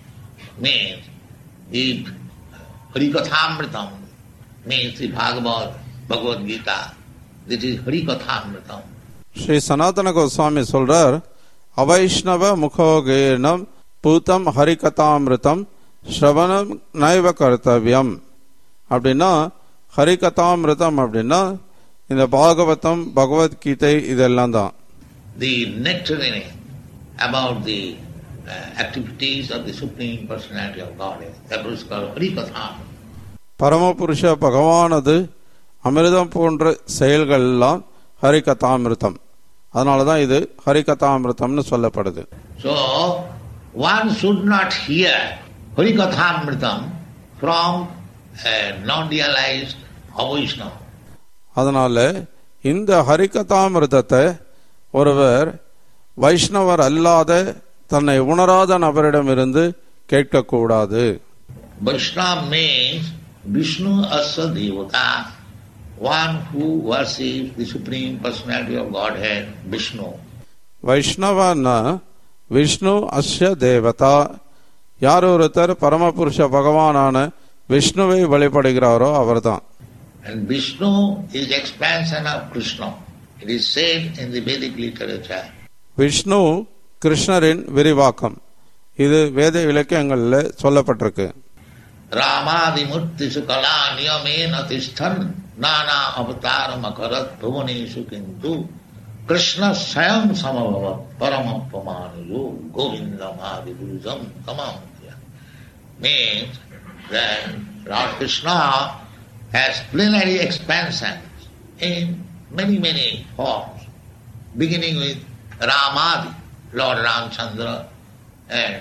D: means if Hari Kathamritam means the Bhagavad, Bhagavad Gita, this is Hari Kathamritam.
C: Sri சனாதன கோஸ்வாமி சொல்றார் அவைஷ்ணவ முகோகேனம் பூத்தம் ஹரிகதாமிருதம் ஸ்ரவணம் நைவ கர்த்தவியம் அப்படின்னா ஹரிகதாமிருதம் அப்படின்னா இந்த பாகவதம் பகவத்கீதை இதெல்லாம் தான்
D: The nectarine about the uh, activities of the Supreme Personality of Godhead, that was called Hari Kathamritam.
C: பரமபுருஷ பகவானது அமிர்தம் போன்ற செயல்கள் எல்லாம் ஹரிகதாமிருதம் அதனால தான் இது ஹரிகதாமிருதம்னு சொல்லப்படுது
D: So, one should not hear Harikathamritam from a non-realized Avaishnava.
C: அதனால இந்த ஹரிகதாமிருதத்தை ஒருவர் வைஷ்ணவர் அல்லாத தன்னை உணராத நபரிடமிருந்து கேட்கக்கூடாது
D: Vaishnava means Vishnu Asa Devata, one who worships the Supreme Personality of Godhead, Vishnu.
C: வைஷ்ணவன்னா Vishnu அஸ்ய தேவதா யார் ஒருத்தர் பரமபுருஷ பகவானான விஷ்ணுவை வழிபடுகிறாரோ அவர்தான்
D: And Vishnu is expansion of Krishna. It is said in the Vedic literature.
C: Vishnu கிருஷ்ணரின் விரிவாக்கம் இது வேத இலக்கியங்களில் சொல்லப்பட்டிருக்கு
D: रामादिमूर्तिषु कला नियमेन तिष्ठन् नाना अवतार मकरत भुवनेषु किन्तु कृष्ण स्वयं समभवत् परमपमानुयो गोविन्दमादिपुरुषं तमान्त्य means that Lord Krishna has plenary expansions in many, many forms, beginning with Ramadi, Lord Ramchandra and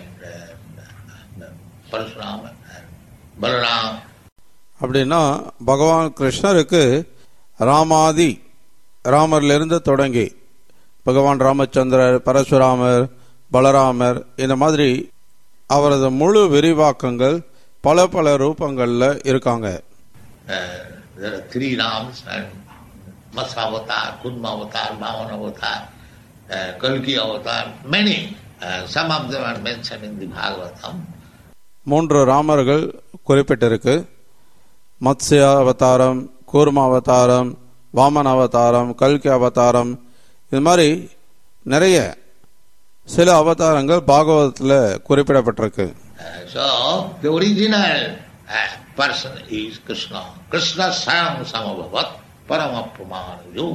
D: uh, Parashurama and Balaram.
C: அப்படின்னா பகவான் கிருஷ்ணருக்கு ராமாதி ராமர்லேருந்து தொடங்கி பகவான் ராமச்சந்திரர் பரசுராமர் பலராமர் இந்த மாதிரி அவரது முழு விரிவாக்கங்கள் பல பல ரூபங்கள்ல இருக்காங்க
D: Uh, there are three Rams and Matsya avatar, Kudma avatar, Bhavan avatar, uh, Kalki avatar, many. Uh, some of them are mentioned in the Bhagavatam.
C: மூன்று ராமர்கள் குறிப்பிட்டிருக்கு மத்ஸ்ய அவதாரம் கூர்ம அவதாரம் வாமன அவதாரம் கல்கி அவதாரம் இது மாதிரி நிறைய சில அவதாரங்கள் பாகவதத்தில் குறிப்பிடப்பட்டிருக்கு
D: Uh, so, the original uh, person is Krishna. Krishna Sayam Samabhavat Paramapramanayu.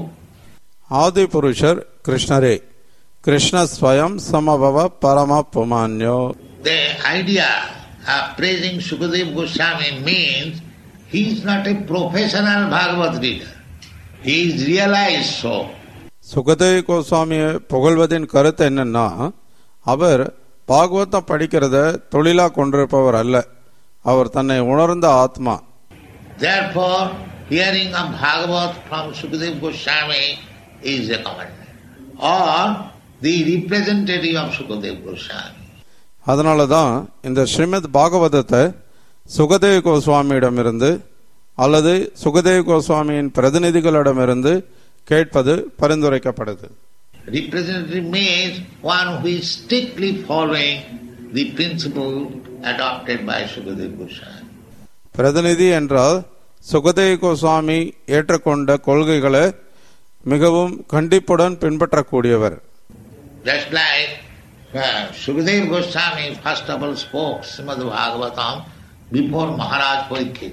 C: ஆதி புருஷர் கிருஷ்ணரே கிருஷ்ண ஸ்வயம் சமபவ பரம புமான்யோ
D: The idea of praising Sukadev Goswami means he is not a professional Bhagavad reader. He is realized so.
C: Sukhdev கோஸ்வாமியை புகழ்வதின் கருத்து என்னன்னா அவர் பாகவதம் படிக்கிறத தொழிலா கொண்டிருப்பவர் அல்ல அவர் தன்னை உணர்ந்த ஆத்மா
D: Therefore, hearing of Bhagavat from Sukadev Goswami is recommended. Or the representative of Sukadev Goswami.
C: அதனால தான் இந்த ஸ்ரீமத் பாகவதத்தை சுகதேவ் கோஸ்வாமியிடமிருந்து அல்லது சுகதேவ் கோஸ்வாமியின் பிரதிநிதிகளிடமிருந்து கேட்பது பரிந்துரைக்கப்படுது
D: Representative means one who is strictly following the principle adopted by Sukadev Goswami.
C: பிரதிநிதி என்றால் சுகதேவ் கோஸ்வாமி ஏற்றுக்கொண்ட கொள்கைகளை மிகவும் கண்டிப்புடன் பின்பற்றக்கூடியவர்
D: Just like uh, Sukadev Goswami first of all spoke Srimad Bhagavatam before Maharaj Parikshit.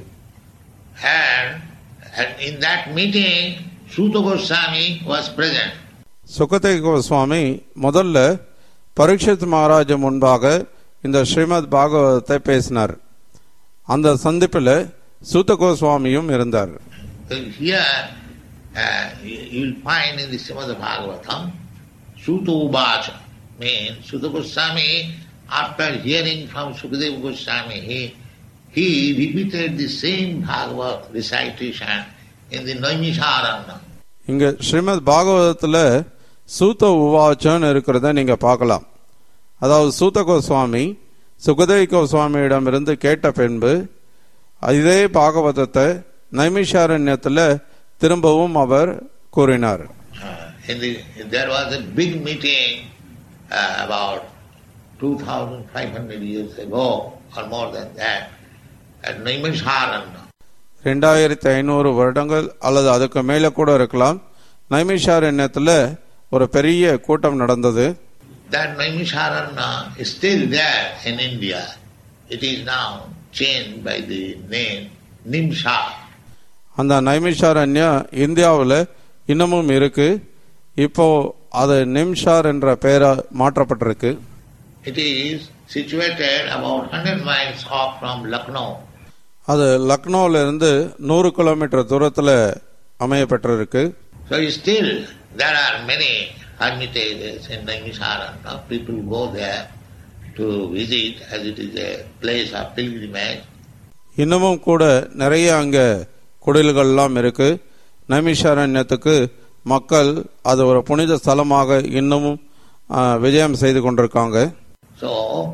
D: And, and in that meeting, Suta Goswami was present.
C: Sukhdev Goswami முதல்ல பரீட்சித் மகாராஜ் முன்பாக இந்த ஸ்ரீமத் பாகவதத்தை பேசினார் அந்த சந்திப்பில் சூத்த கோஸ்வாமியும் இருந்தார்
D: So here uh, you you will find in the Srimad Bhagavatam, Suta Ubacha means Suta Goswami after hearing from Sukadeva Goswami, he, he repeated the same Bhagavad recitation in the Naimisharanya.
C: இங்க ஸ்ரீமத் பாகவதத்துல சூத்த உவாச்சன்னு இருக்கிறத நீங்க பார்க்கலாம் அதாவது சூத்த கோஸ்வாமி சுகதேவ கோஸ்வாமியிடமிருந்து கேட்ட பின்பு இதே பாகவதத்தை நைமிஷாரண்யத்துல திரும்பவும் அவர் கூறினார்
D: Uh, in the, there was a big meeting uh, about 2,500 years ago, or more than that, at Naimisharanya.
C: ரெண்டாயிரத்தி ஐநூறு வருடங்கள் அல்லது அதுக்கு மேல கூட இருக்கலாம் நைமிஷாரண்யத்துல ஒரு பெரிய கூட்டம் நடந்தது
D: That Naimisharanya is still there in India. It is now changed by the name Nimsha.
C: அந்த நைமிஷாரண்யா இந்தியாவில் இன்னமும் இருக்கு இப்போ அது நிம்ஷார் என்ற பெயரா மாற்றப்பட்டிருக்கு
D: It is situated about 100 miles off from Lucknow.
C: அது லக்னோல இருந்து நூறு கிலோமீட்டர் தூரத்துல அமையப்பட்டிருக்கு
D: So still there are many hermitages in Naimisharanya. People go there to visit as it is a place of pilgrimage.
C: இன்னமும் கூட நிறைய அங்க குடில்கள்லாம் இருக்கு நைமிஷாரண்யத்துக்கு மக்கள் அது ஒரு புனித ஸ்தலமாக இன்னமும் ஆ, விஜயம் செய்து கொண்டிருக்காங்க
D: So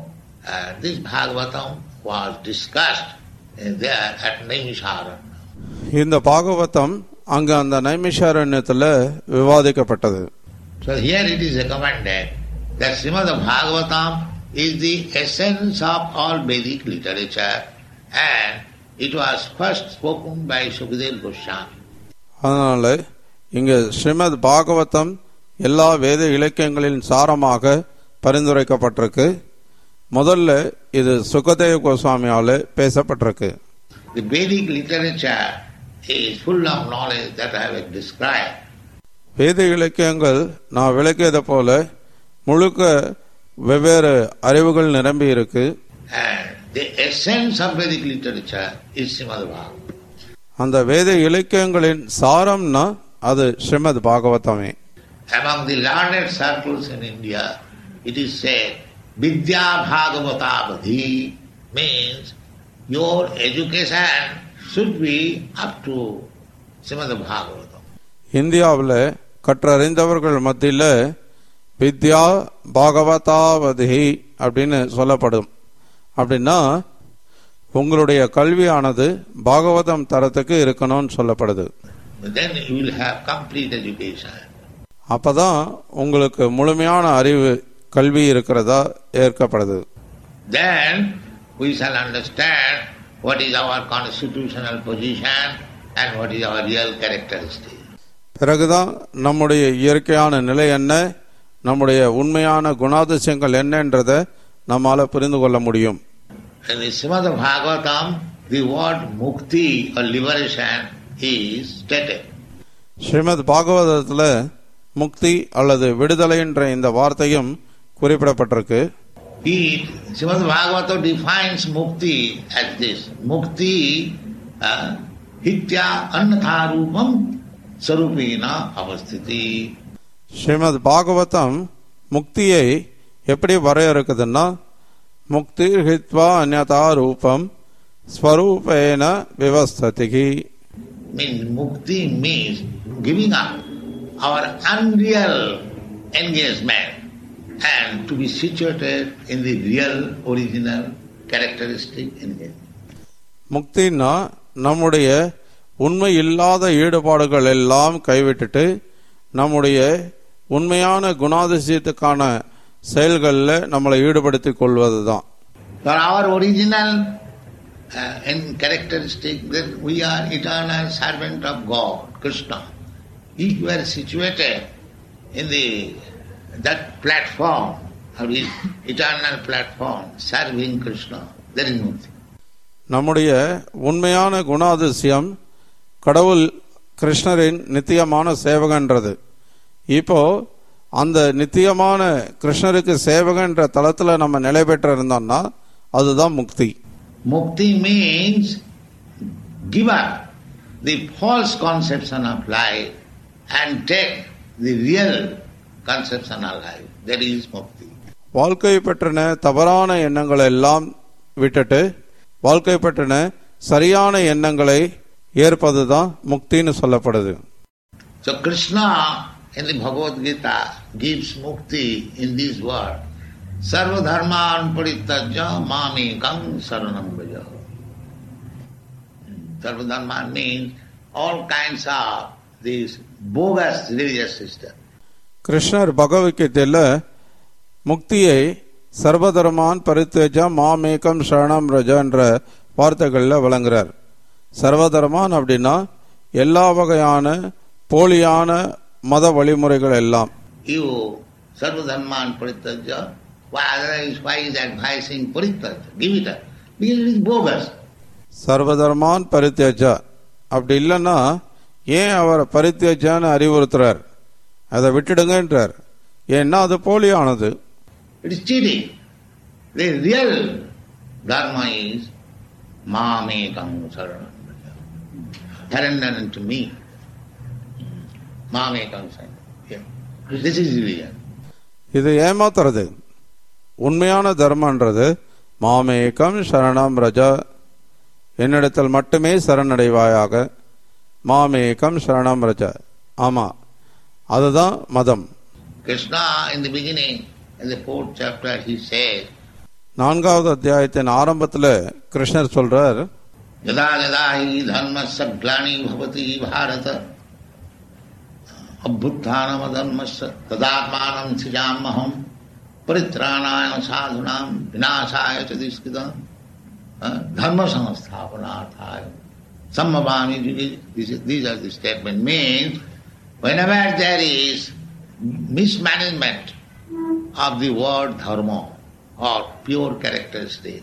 D: uh, this Bhagavatam was discussed uh, there at Naimisharanya.
C: இந்த பாகவதம் அங்க அந்த நைமிஷாரண்யத்துல விவாதிக்கப்பட்டது
D: So here it is recommended that Srimad Bhagavatam is the essence of all Vedic literature and it was first spoken by Sukadeva Goswami.
C: அதனால இங்க ஸ்ரீமத் பாகவதம் எல்லா வேத இலக்கியங்களின் சாரமாக பரிந்துரைக்கப்பட்டிருக்கு முதல்ல இது Sukadeva கோஸ்வாமியால பேசப்பட்டிருக்கு
D: The Vedic literature is full of knowledge that I have described.
C: வேத இலக்கியங்கள் நான் விளக்கியதை போல முழுக்க வெவ்வேறு அறிவுகள் நிரம்பி இருக்கு
D: And the essence of Vedic literature is Srimad Bhagavatam.
C: அந்த வேத இலக்கியங்களின் சாரம்னா அது Srimad பாகவதமே
D: Among the learned circles in India, it is said, Vidya Bhagavatavadhi means your education should be up to Srimad Bhagavatam.
C: இந்தியாவில் கற்றறிந்தவர்கள் மத்தியில் வித்யா பாகவதாவதி அப்படின்னு சொல்லப்படும் அப்படின்னா உங்களுடைய கல்வியானது பாகவதம் தரத்துக்கு இருக்கணும்னு சொல்லப்படுது
D: Then you will have complete education.
C: அப்பதான் உங்களுக்கு முழுமையான அறிவு கல்வி இருக்கிறதா ஏற்கப்படுது
D: Then we shall understand what is our constitutional position and what is our real characteristic.
C: பிறகுதான் நம்முடைய இயற்கையான நிலை என்ன நம்முடைய உண்மையான குணாதிசயங்கள் என்னன்றதை நம்மால புரிந்து கொள்ள முடியும்
D: In the Srimad Bhagavatam, the word mukti or liberation is stated.
C: Srimad பாகவதத்தில் முக்தி அல்லது விடுதலை என்ற இந்த வார்த்தையும் குறிப்பிடப்பட்டிருக்கு
D: It, Srimad Bhagavatam defines mukti as this. Mukti uh, hitya annatharupam sarupena avasthiti.
C: Srimad Bhagavatam முக்தியை எப்படி வரையறுக்குதுன்னா முக்தி ஹித்வா அந்நதா ரூபம் ஸ்வரூபேன விவஸ்ததிகி
D: Means mukti means giving up our unreal engagement and to be situated in the real original characteristic engagement.
C: முக்தின்னா நம்முடைய உண்மை இல்லாத ஈடுபாடுகள் எல்லாம் கைவிட்டுட்டு நம்முடைய உண்மையான குணாதிசயத்துக்கான செயல்களில் நம்மளை ஈடுபடுத்திக் கொள்வது தான்
D: For our original uh, and characteristic that we are eternal servant of God, Krishna. If you are situated in the that platform, or the eternal platform, serving Krishna, there is mukti.
C: நம்முடைய உண்மையான குணாதிசயம் கடவுள் கிருஷ்ணரின் நித்தியமான சேவகன்றது இப்போ அந்த நித்தியமான கிருஷ்ணருக்கு சேவகன்ற தளத்துல நம்ம நிலை பெற்று இருந்தோம்னா அதுதான் முக்தி
D: Mukti means give up the false conception of life and take the real conception of life. That is mukti.
C: வாழ்க்கை பற்றின தவறான எண்ணங்களை எல்லாம் விட்டுட்டு வாழ்க்கை பற்றின சரியான எண்ணங்களை ஏற்பதுதான் முக்தின்னு சொல்லப்படுது
D: So Krishna in the Bhagavad Gita gives mukti in this word. Sarva dharman paritajya mamekam saranam braja. Sarva dharman means all kinds of these bogus religious system.
C: கிருஷ்ணர் பகவத்கீதையில் முக்தியை சர்வதர்மான் பரித்தேஜா மாமேகம் சரணம் ரஜ என்ற வார்த்தைகளில் வழங்குறார் சர்வதர்மான் அப்படின்னா எல்லா வகையான போலியான மத வழிமுறைகள் எல்லாம்
D: You sarva dharman paritajya, why otherwise why is advising paritajya? Give it up. Because it is bogus.
C: சர்வதர்மான் பரித்தேஜா அப்படி இல்லைன்னா ஏன் அவர் பரித்தேஜான்னு அறிவுறுத்துறார் அதை விட்டுடுங்கன்றார் ஏன்னா அது போலியானது
D: It is cheating. The real dharma is mamekam saranam. Surrender unto me. Mamekam saranam. Yeah. This is religion.
C: இது ஏமாத்துறது உண்மையான தர்மன்றது மாமேகம் சரணம் ரஜா என்னிடத்தில் மட்டுமே சரணடைவாயாக மாமேகம் சரணம் ரஜா ஆமா அதுதான் மதம்
D: Krishna in the beginning, in the fourth chapter, he says,
C: நான்காவது அத்தியாயத்தின் ஆரம்பத்துல கிருஷ்ணர் சொல்றார்
D: यदा यदा हि धर्मस्य ग्लानि भवति भारत अभ्युत्थानमधर्मस्य तदात्मानं सृजाम्यहं परित्राणाय साधूनां विनाशाय च दुष्कृतं धर्म संस्थापनार्थाय सम्भवामि these are the statement means whenever there is mismanagement of the word dharma or pure characteristic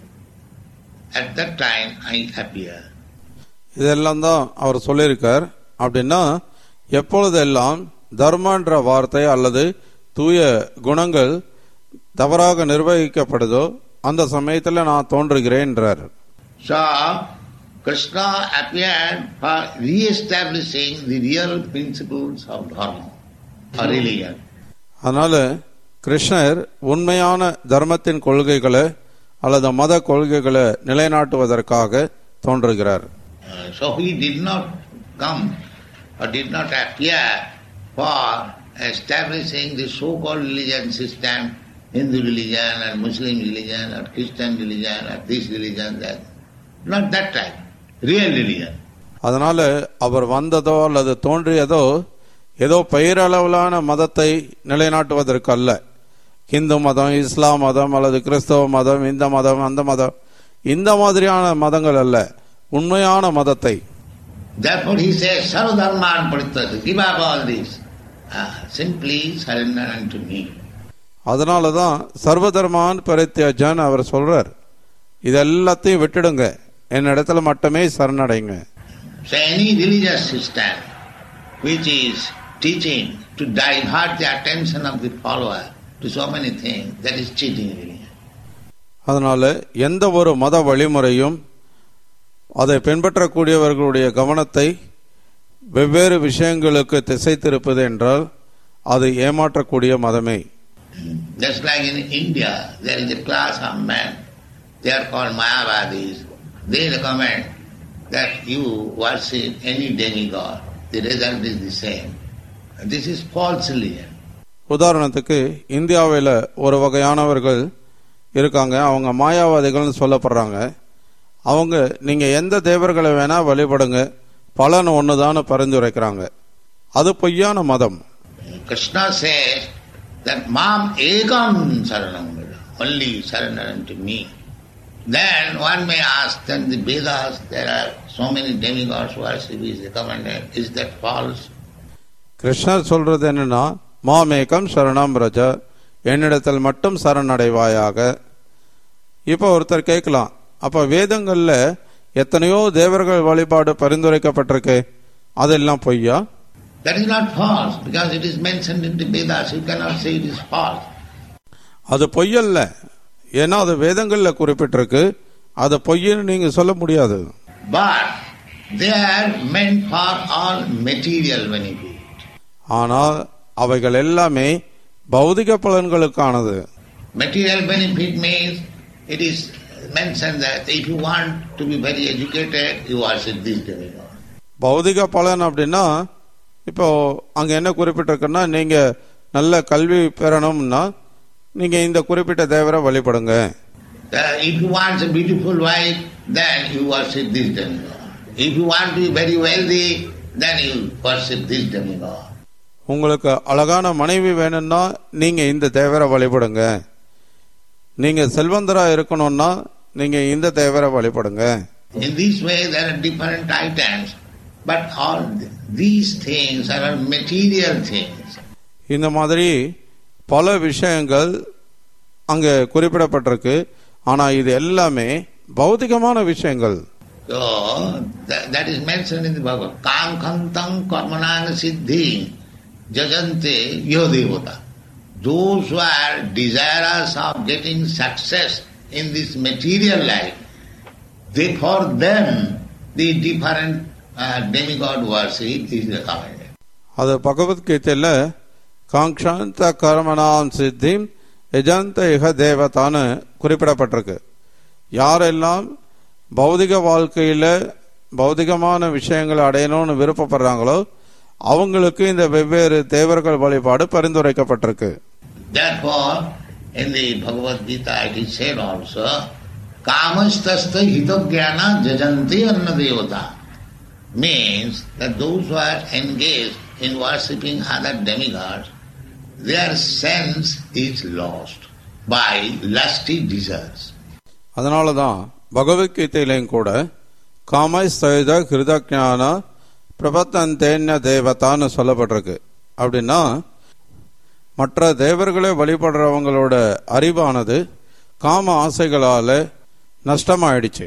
D: at that time I appear.
C: இதெல்லாம் தான் அவர் சொல்லியிருக்கார் அப்படின்னா எப்பொழுதெல்லாம் தர்மன்ற வார்த்தை அல்லது தூய குணங்கள் தவறாக நிர்வகிக்கப்படுதோ அந்த சமயத்தில் நான் தோன்றுகிறேன்றார்
D: So, Krishna appeared for re-establishing the real principles of dharma or religion.
C: அதனால கிருஷ்ணர் உண்மையான தர்மத்தின் கொள்கைகளை அல்லது மத கொள்கைகளை நிலைநாட்டுவதற்காக தோன்றுகிறார்
D: Uh, so he did not come or did not appear for establishing the so-called religion system, Hindu religion or Muslim religion or Christian religion or this religion, that. Not that type. Real religion.
C: அதனால அவர் வந்ததோ அல்லது தோன்றியதோ ஏதோ பெயரளவிலான மதத்தை நிலைநாட்டுவதற்கு அல்ல இந்து மதம் இஸ்லாம் மதம் அல்லது கிறிஸ்தவ மதம் இந்த மதம் அந்த மதம் இந்த மாதிரியான மதங்கள் அல்ல உண்மையான மதத்தை
D: Therefore he says, Sarvadharman parityajya, give up all this. Ah, simply surrender unto me.
C: அதனால தான் சர்வதர்மான் பரித்தியஜன் அவர் சொல்றார் இது எல்லாத்தையும் விட்டுடுங்க என்னிடத்துல மட்டுமே சரணடைங்க
D: So any religious system which is teaching to divert the attention of the follower to so many things, that is cheating religion.
C: அதனால எந்த ஒரு மத வழிமுறையும் அதை பின்பற்றக்கூடியவர்களுடைய கவனத்தை வெவ்வேறு விஷயங்களுக்கு திசை திருப்பது என்றால் அது ஏமாற்றக்கூடிய மதமே
D: Just like in India, there is a class of men, they are called Mayavadis. They recommend that you worship any demigod. The result is the same. This is false religion.
C: உதாரணத்துக்கு இந்தியாவில் ஒரு வகையானவர்கள் இருக்காங்க அவங்க மாயாவாதிகள்னு சொல்லப்படுறாங்க அவங்க நீங்க எந்த தேவர்களை வேணா வழிபடுங்க பலன் ஒண்ணுதான்னு பரிந்துரைக்கிறாங்க அது பொய்யான மதம்
D: Krishna says that Mam Ekam Saranam Vraja, only surrender unto me. Then one may ask, then the Vedas, there are so many demigods worship is recommended. Is that false?
C: கிருஷ்ணர் சொல்றது என்னன்னா மாமேகம் சரணம் ரஜ என்னிடத்தில் மட்டும் சரணடைவாயாக இப்போ ஒருத்தர் கேட்கலாம் அப்ப வேதங்கள்ல எத்தனையோ தேவர்கள் வழிபாடு பரிந்துரைக்கப்பட்டிருக்கு அதெல்லாம் பொய்யா
D: That is not false because it is mentioned in the Vedas. You cannot say it is false.
C: அது பொய்யல்ல ஏன்னா அது வேதங்கள்ல குறிப்பிட்டிருக்கு அது பொய்ன்னு நீங்க சொல்ல முடியாது
D: But they are meant for all material benefit.
C: ஆனால் அவைகள் எல்லாமே பௌதிக பலன்களுக்கானது
D: Material benefit means it is mentioned that if you want to be very educated, you worship this demigod.
C: பௌதிக பலன் அப்படின்னா இப்போ அங்க என்ன குறிப்பிட்டிருக்குன்னா நீங்க நல்ல கல்வி பெறணும்னா நீங்க இந்த குறிப்பிட்ட தேவரை வழிபடுங்க
D: Uh, if you want a beautiful wife, then you worship this demigod. If you want to be very wealthy, then you worship this demigod.
C: உங்களுக்கு அழகான மனைவி வேணும்னா நீங்க இந்த தேவரை வழிபடுங்க நீங்க செல்வந்தரா இருக்கணும்னா நீங்க இந்த தேவரை வழிபடுங்க
D: In this way, there are different items, but all th- these things are all material things.
C: இந்த மாதிரி பல விஷயங்கள் அங்க குறிப்பிடப்பட்டிருக்கு ஆனா இது எல்லாமே பௌதிகமான விஷயங்கள்
D: So, that, that is mentioned in the Bhagavad. Kam khantam karmanang siddhi jajante yodevata. Those who are desirous of getting success in this material life, they for them the different uh, demigod worship is recommended.
C: அது பகவத்கீதையில காங்ஷாந்த கர்மணாம் சித்திம் எஜந்த இக தேவதான்னு குறிப்பிடப்பட்டிருக்கு யாரெல்லாம் பௌதிக வாழ்க்கையில பௌதிகமான விஷயங்களை அடையணும்னு விருப்பப்படுறாங்களோ அவங்களுக்கு இந்த வெவ்வேறு தேவர்கள் வழிபாடு பரிந்துரைக்கப்பட்டிருக்கு
D: Therefore, in the Bhagavad Gita it is said also, Kamastasta hitagyana jajanti anna devata. Means that those who are engaged in worshipping other demigods, their sense is lost by lusty desires.
C: அதனால தான் பகவத்கீதையிலையும் கூட காமை ஸ்தைத ஹிருதஜான பிரபத்தந்தேன்ய தேவதான்னு சொல்லப்பட்டிருக்கு அப்படின்னா மற்ற தேவர்களை வழிபடுறவங்களோட அறிவானது காம ஆசைகளால நஷ்டமாயிடுச்சு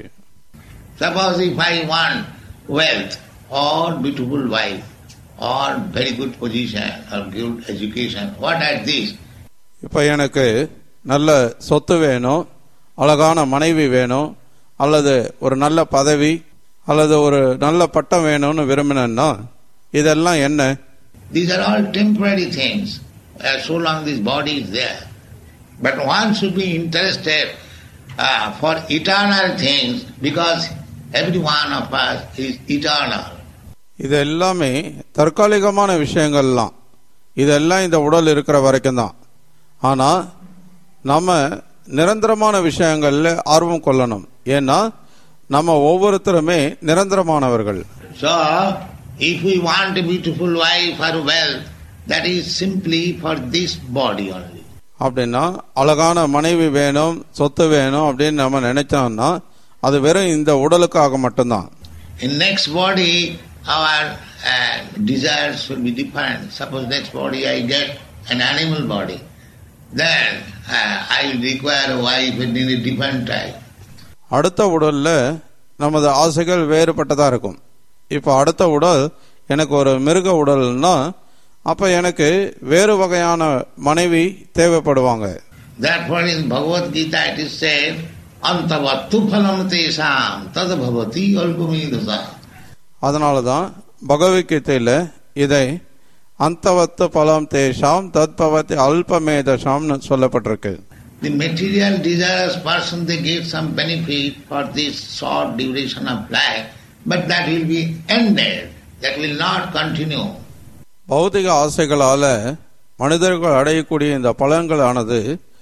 D: Suppose if I want wealth or beautiful wife or very good position or good education, what are these?
C: இப்போ எனக்கு நல்ல சொத்து வேணும் அழகான மனைவி வேணும் அல்லது ஒரு நல்ல பதவி அல்லது ஒரு நல்ல பட்டம் வேணும்னு விரும்பினேன்னா இதெல்லாம் என்ன
D: These are all temporary things, uh, so long this body is there. But one should be interested uh, for eternal things because every one of us is eternal.
C: இது எல்லாமே தற்காலிகமான விஷயங்கள்லாம் இதெல்லாம் இந்த உடல் இருக்கிற வரைக்கும் தான் ஆனா நம்ம நிரந்தரமான விஷயங்கள்ல ஆர்வம் கொள்ளணும் ஏன்னா நம்ம ஒவ்வொருத்தருமே நிரந்தரமானவர்கள்
D: So, if we want a beautiful wife or wealth, that is simply for this body only.
C: அப்படின்னா அழகான மனைவி வேணும் சொத்து வேணும் அப்படின்னு நம்ம நினைச்சோம்னா அது வெறும் இந்த உடலுக்காக மட்டும்தான்
D: In next body, our uh, desires will be different. Suppose next body I get an animal body, then uh, I will require a wife in a different type.
C: அடுத்த உடல்ல நமது ஆசைகள் வேறுபட்டதா இருக்கும் இப்போ அடுத்த உடல் எனக்கு ஒரு மிருக உடல்னா அப்ப எனக்கு வேறு வகையான மனைவி தேவைப்படுவாங்க
D: Therefore in Bhagavad Gita it is said, Antavattu phalam tesam tad bhavati alpamidasa.
C: அதனால தான் பகவத்கீதையில இதை அந்தவத்து பலம் தேஷாம் தத்பவதி அல்பமேதசாம்னு சொல்லப்பட்டிருக்கு
D: The material desirous person they get some benefit for this short duration of life, but that will be ended. That will not continue.
C: பௌதிக ஆசைகளால மனிதர்கள் அடையக்கூடிய இந்த பலன்களானது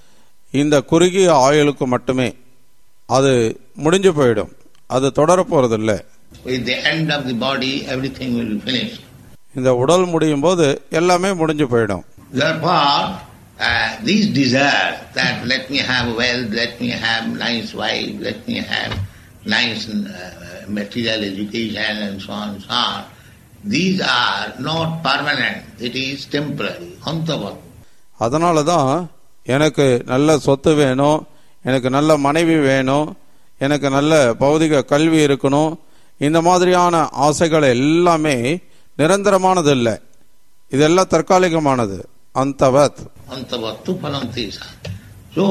C: இந்த குறுகிய ஆயுளுக்கு மட்டுமே அது முடிஞ்சு போயிடும் அது தொடர போறதில்லை
D: With the end of the body, everything will be finished.
C: இந்த உடல் முடியும் போது எல்லாமே முடிஞ்சு போயிடும்
D: Therefore, uh, these desires that let me have wealth, let me have nice wife, let me have nice uh, material education and so on and so on, these are not permanent. It is temporary. Antavat.
C: அதனால தான் எனக்கு நல்ல சொத்து வேணும் எனக்கு நல்ல மனைவி வேணும் எனக்கு நல்ல பௌதிக கல்வி இருக்கணும் இந்த மாதிரியான ஆசைகள் எல்லாமே நிரந்தரமானது இல்லை இதெல்லாம் தற்காலிகமானது அந்தவத்
D: Antavattu phalantesa. So,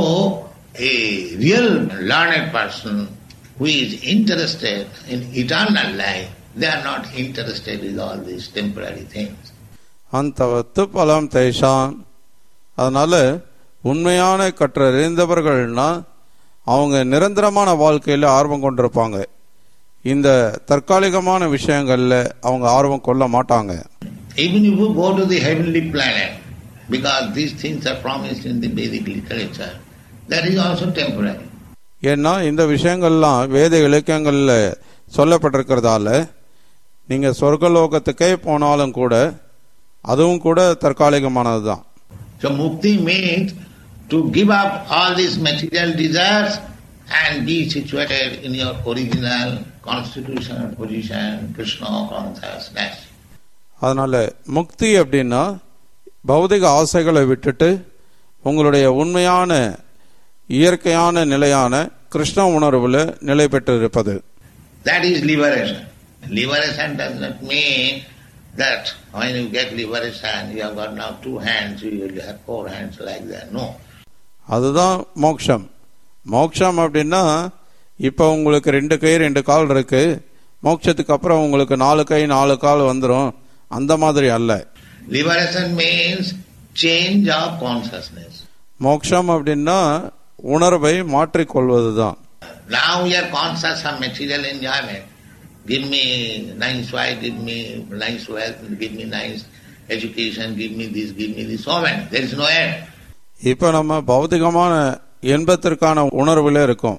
D: a real learned person who is interested in eternal life, they are not interested with all these temporary things.
C: அந்தவத்து பலம் தேஷான் அதனால உண்மையான கற்றறிந்தவர்கள்னா அவங்க நிரந்தரமான வாழ்க்கையில ஆர்வம் கொண்டிருப்பாங்க இந்த தற்காலிகமான விஷயங்கள்ல அவங்க ஆர்வம் கொள்ள மாட்டாங்க
D: Even if you go to the heavenly planet, because these things are promised in the Vedic literature, that is also temporary.
C: ஏன்னா இந்த விஷயங்கள்லாம் வேத இலக்கியங்கள்ல சொல்லப்பட்டிருக்கிறதால நீங்க சொர்க்கலோகத்துக்கே போனாலும் கூட அதுவும் கூட தற்காலிகமானது தான்
D: So mukti means to give up all these material desires and be situated in your original constitution and position, Krishna consciousness.
C: அதனால முக்தி அப்படின்னா பௌதிக ஆசைகளை விட்டுட்டு உங்களுடைய உண்மையான இயற்கையான நிலையான கிருஷ்ண உணர்வுல நிலை பெற்றிருப்பது
D: That is liberation. Liberation does not mean that when you get liberation, you have got now two hands, you will have four hands like that. No.
C: அதுதான் மோட்சம் மோட்சம் அப்படின்னா இப்போ உங்களுக்கு ரெண்டு கை ரெண்டு கால் இருக்கு மோட்சத்துக்கு அப்புறம் உங்களுக்கு நாலு கை நாலு கால் வந்துடும் அந்த மாதிரி அல்ல
D: Liberation means change of consciousness.
C: மோட்சம் அப்படின்னா உணர்வை மாற்றிக்கொள்வது தான்
D: Now we are conscious of material enjoyment. Give me nice wife, give me nice wealth, give me nice education, give me this, give me this. So many. There is no end.
C: இப்போ நம்ம பௌதிகமான இன்பத்திற்கான உணர்வில் இருக்கோம்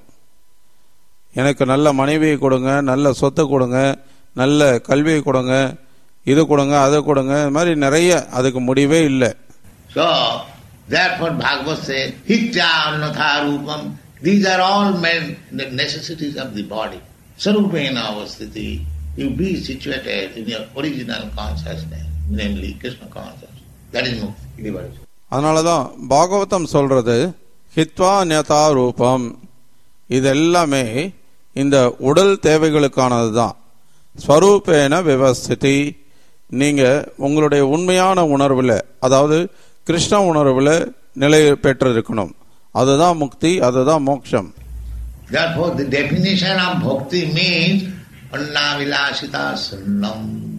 C: எனக்கு நல்ல மனைவியை கொடுங்க நல்ல சொத்து கொடுங்க நல்ல கல்வியை கொடுங்க இது கொடுங்க அதை கொடுங்க இது மாதிரி நிறைய அதுக்கு முடிவே இல்லை
D: So, therefore Bhagavad says, Hitya annatha rupam. These are all men, the necessities of the body. Sarupena avastiti. You be situated in your original consciousness, namely Krishna consciousness. That is mukti, liberation.
C: அதனால தான் பாகவதம் சொல்றது ஹித்வா நேதா ரூபம் இது எல்லாமே இந்த உடல் தேவைகளுக்கானது தான் ஸ்வரூபேன விவஸ்திதி நீங்க உங்களுடைய உண்மையான உணர்வுல அதாவது கிருஷ்ண உணர்வுல நிலை பெற்றிருக்கணும் அதுதான் முக்தி அதுதான் மோட்சம்
D: Therefore, the definition of bhakti means anna vilasita sunnam.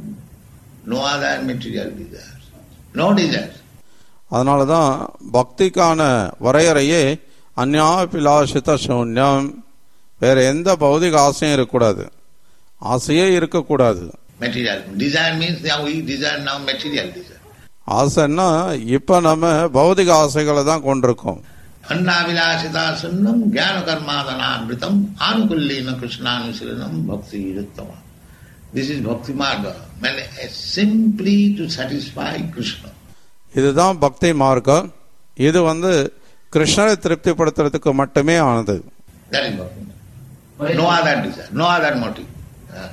D: No other material desires. No desires.
C: அதனால தான் பக்திக்கான வரையறையே அந்யாபிலாஷித சூன்யம் வேற எந்த பௌதிக ஆசையும் இருக்கக்கூடாது ஆசையே இருக்கக்கூடாது
D: Material. Desire means that we desire now material desire.
C: ஆசைன்னா இப்ப நம்ம பௌதிக ஆசைகளை தான் கொண்டிருக்கோம்
D: Anna vilasita sunnam jnana karmadhanamritam anukullina krishnanushiranam bhakti yuttama. This is bhakti marga. Mean, uh, simply to satisfy Krishna.
C: இதுதான் பக்தி மார்க்கம் இது வந்து கிருஷ்ணரை திருப்திப்படுத்துறதுக்கு மட்டுமே ஆனது
D: That is bhakti marga. No other desire, no other motive. Uh,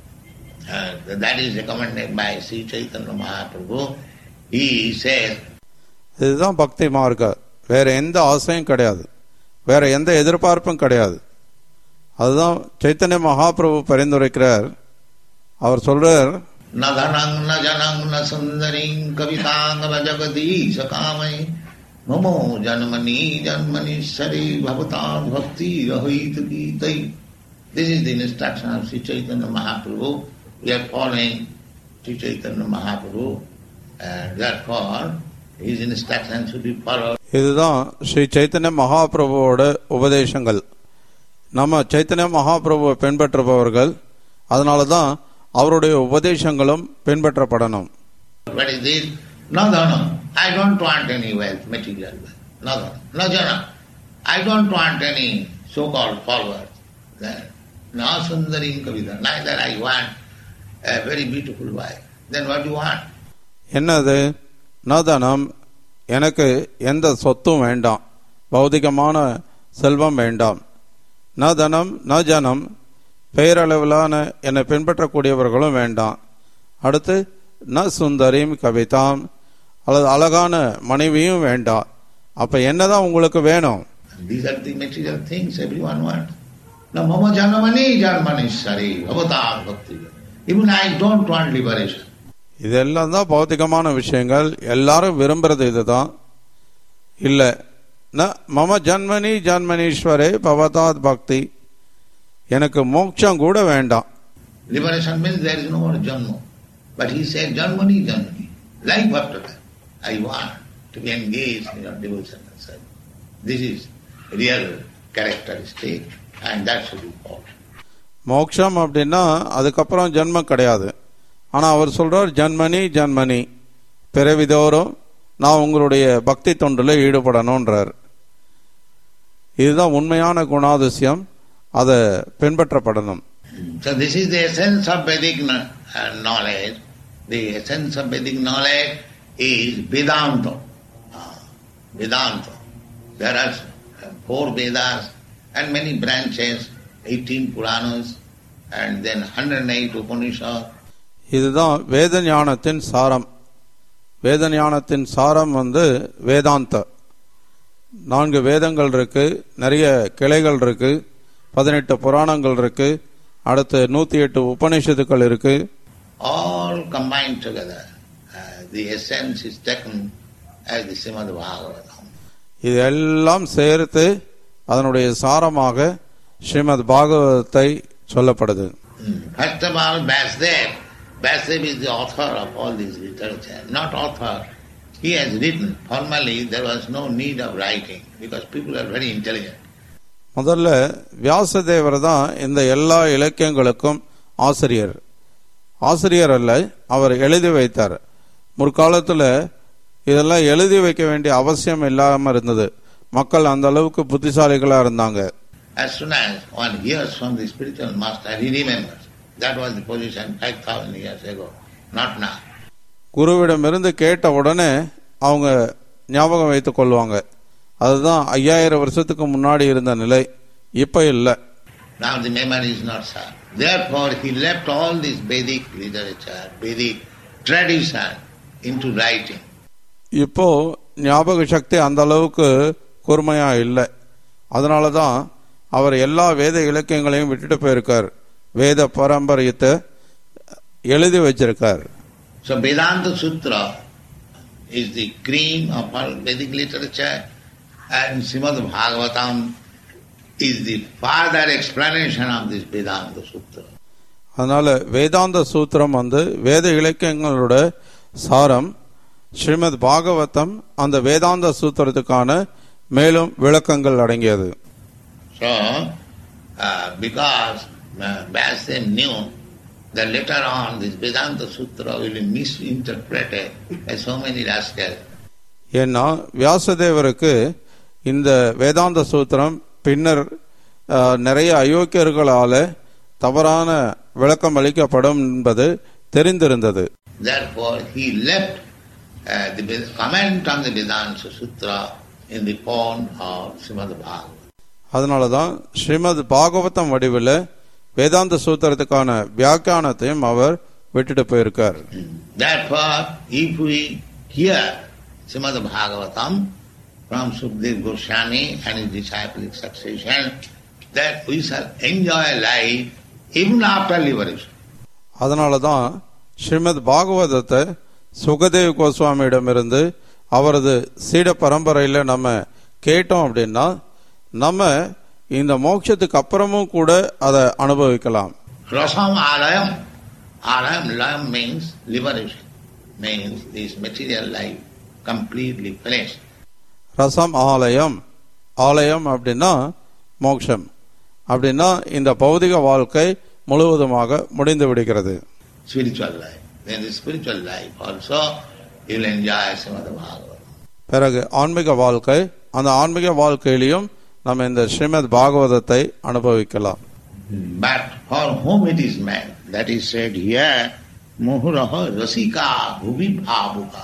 D: uh, that is recommended by Sri Chaitanya Mahaprabhu. He says,
C: இதுதான் பக்தி மார்க்கம் வேற எந்த ஆசையும் கிடையாது வேற எந்த எதிர்பார்ப்பும் கிடையாது அதுதான் சைத்தன்ய மகாபிரபு பரிந்துரைக்கிறார் அவர் சொல்றார்
D: न धनं न जनं न सुन्दरीं कविताङ्गव जगदीश कामये ममो जन्मनि जन्मनीश्वरे भवतां भक्तिरहित गीतै This is the instruction of Sri Chaitanya Mahaprabhu. We are following Sri Chaitanya Mahaprabhu and therefore his instruction should be followed.
C: இதுதான் ஸ்ரீ சைத்தன்ய மகாபிரபுவோட உபதேசங்கள் நம்ம சைத்தன்ய மகாபிரபுவை பின்பற்றுபவர்கள் அதனால தான் அவருடைய உபதேசங்களும் பின்பற்றப்படணும்
D: What is this? No dhana. I don't want any wealth, material wealth. No dhana. No jana. I don't want any so-called followers. Then, No sundarim kavita. Neither I want a very beautiful wife. Then what do you want?
C: என்னது நதனம் எனக்கு எந்த சொத்தும் வேண்டாம் பௌதிகமான செல்வம் வேண்டாம் ந தனம் ந ஜனம் பெயரளவிலான என்னை பின்பற்றக்கூடியவர்களும் வேண்டாம் அடுத்து ந சுந்தரிம் கவிதாம் அல்லது அழகான மனைவியும் வேண்டாம் அப்ப என்னதான் உங்களுக்கு வேணும்
D: These are the material things everyone wants. Now, mama janamani janmani sari bhavatam bhakti. Even I don't want liberation.
C: இதெல்லாம் தான் பௌத்திகமான விஷயங்கள் எல்லாரும் விரும்புறது இதுதான் இல்ல ந மம ஜன்மனி ஜன்மனீஸ்வரே பவதாத் பக்தி எனக்கு மோட்சம் கூட வேண்டாம்
D: Liberation means there is no more janma. But he said janmani janmani. Life after that. I want. to be engaged in your devotional service. This is real characteristic and that should be followed.
C: மோட்சம் அப்படின்னா அதுக்கப்புறம் ஜென்மம் கிடையாது ஆனால் அவர் சொல்றார் ஜன்மனி ஜன்மனி பிறவிதோறும் நான் உங்களுடைய பக்தி தொண்டில் ஈடுபடணுன்றார் இதுதான் உண்மையான குணாதிசயம் அதை பின்பற்றப்படணும்
D: So this is the essence of Vedic kn- uh, knowledge. The essence of Vedic knowledge is Vedanta. Ah, Vedanta. There are uh, four Vedas and many branches, 18 Puranas and then 108 Upanishads.
C: இதுதான் வேத ஞானத்தின் சாரம் வேத ஞானத்தின் சாரம் வந்து வேதாந்த நான்கு வேதங்கள் இருக்கு நிறைய கிளைகள் இருக்கு பதினெட்டு புராணங்கள் இருக்கு அடுத்து நூத்தி எட்டு உபநிஷத்துக்கள் இருக்கு
D: all combined together. Uh, the essence is taken as the Srimad Bhagavatam.
C: இது எல்லாம் சேர்த்து அதனுடைய சாரமாக ஸ்ரீமத் பாகவதத்தை சொல்லப்படுது
D: Mm. First of all, Vasudev. Vasudev is the author of all this literature. Not author. He has written. Formally, there was no need of writing because people are very intelligent.
C: முதல்ல வியாசதேவர் தான் இந்த எல்லா இலக்கியங்களுக்கும் ஆசிரியர் ஆசிரியர் அல்ல அவர் எழுதி வைத்தார் முற்காலத்தில் இதெல்லாம் எழுதி வைக்க வேண்டிய அவசியம் இல்லாமல் இருந்தது மக்கள் அந்த அளவுக்கு புத்திசாலிகளாக இருந்தாங்க
D: As soon as one hears from the spiritual master, he remembers. That was the position 5,000 years ago, not now.
C: குருவிடமிருந்து கேட்ட உடனே அவங்க ஞாபகம் வைத்துக் கொள்வாங்க அதுதான் ஐயாயிரம் வருஷத்துக்கு முன்னாடி இருந்த நிலை இப்ப இல்லை
D: Now the memory is not so. Therefore, he left all this Vedic literature, Vedic tradition into writing.
C: இப்போ ஞாபக சக்தி அந்த அளவுக்கு கூர்மையா இல்லை அதனால தான் அவர் எல்லா வேத இலக்கியங்களையும் விட்டுட்டு போயிருக்கார் வேத பரம்பரியத்தை எழுதி வச்சிருக்கார்
D: So Vedanta Sutra is the cream of all Vedic literature and Srimad Bhagavatam is the further explanation of this Vedanta Sutra.
C: அதனால வேதாந்த சூத்திரம் வந்து வேத இலக்கியங்களோட சாரம் ஸ்ரீமத் பாகவதம் அந்த வேதாந்த சூத்திரத்துக்கான மேலும் விளக்கங்கள் அடங்கியது
D: So, uh, because uh, Vyasadeva knew that later on this Vedanta Sutra will be misinterpreted by so many rascals.
C: ஏன்னா வியாசதேவருக்கு இந்த வேதாந்த சூத்திரம் பின்னர் அஹ், நிறைய அயோக்கியர்களால தவறான விளக்கம் அளிக்கப்படும் என்பது தெரிந்திருந்தது
D: Therefore, he left uh, the Ved- comment on the Vedanta Sutra in the form of Srimad Bhagavatam.
C: அதனால தான் ஸ்ரீமத் பாகவதம் வடிவில் வேதாந்த சூத்திரத்துக்கான வியாக்கியானத்தையும் அவர் விட்டுட்டு போயிருக்கார்
D: Therefore, if we hear Srimad Bhagavatam from Sukdev Goswami and his disciplic succession, that we shall enjoy life even after liberation.
C: அதனால தான் ஸ்ரீமத் பாகவதத்தை சுகதேவ் கோஸ்வாமியிடமிருந்து அவரது சீட பரம்பரையில் நம்ம கேட்டோம் அப்படின்னா நம்ம இந்த மோட்சத்துக்கு அப்புறமும் கூட அதை அனுபவிக்கலாம்
D: Rasam alayam. Alayam, layam means liberation. Means this material life completely finished.
C: ரசம் ஆலயம் ஆலயம் அப்படின்னா மோட்சம் அப்படின்னா இந்த பௌதிக வாழ்க்கை முழுவதுமாக முடிந்து விடுகிறது
D: Spiritual life. Then the spiritual life also you will enjoy Srimad Bhagavatam.
C: பிறகு ஆன்மீக வாழ்க்கை அந்த ஆன்மீக வாழ்க்கையிலையும் நம்ம இந்த ஸ்ரீமத் பாகவதத்தை அனுபவிக்கலாம்
D: But for whom it is meant, that is said here, Muhuraha Rasika Bhuvi Bhavuka.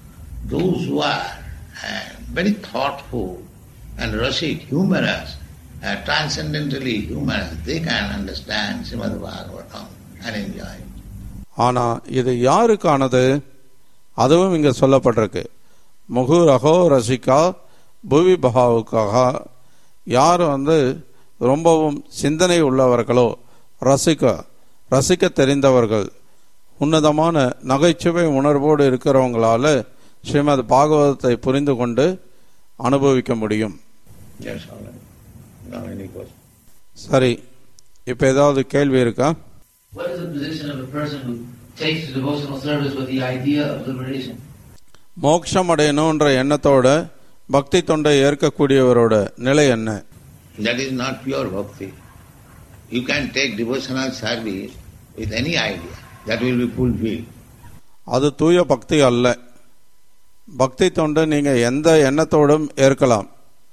D: Those who are uh, very thoughtful and rasik, humorous, uh, transcendently humorous, they can understand Srimad Bhagavatam and enjoy it.
C: ஆனா இது யாருக்கானது அதுவும் இங்க சொல்லப்பட்டிருக்கு முகுரகோ ரசிகா புவி பகாவுக்காக யார் வந்து ரொம்பவும் சிந்தனை உள்ளவர்களோ ரசிக்க ரசிக்க தெரிந்தவர்கள் உன்னதமான நகைச்சுவை உணர்வோடு இருக்கிறவங்களால ஸ்ரீமத் பாகவதத்தை புரிந்து கொண்டு அனுபவிக்க முடியும்
D: Yes, all right. Now any question?
C: சரி இப்ப ஏதாவது கேள்வி இருக்கா
E: What is the position of a person who takes to devotional service with the idea of liberation?
C: மோட்சம் அடையணுன்ற எண்ணத்தோட பக்தி தொண்டை ஏற்கக்கூடியவரோட நிலை என்ன
D: That is not pure bhakti. You can take devotional service with any idea. That will be fulfilled.
C: அது தூய பக்தி அல்ல பக்தி தொண்டை நீங்க எந்த எண்ணத்தோடும் ஏற்கலாம்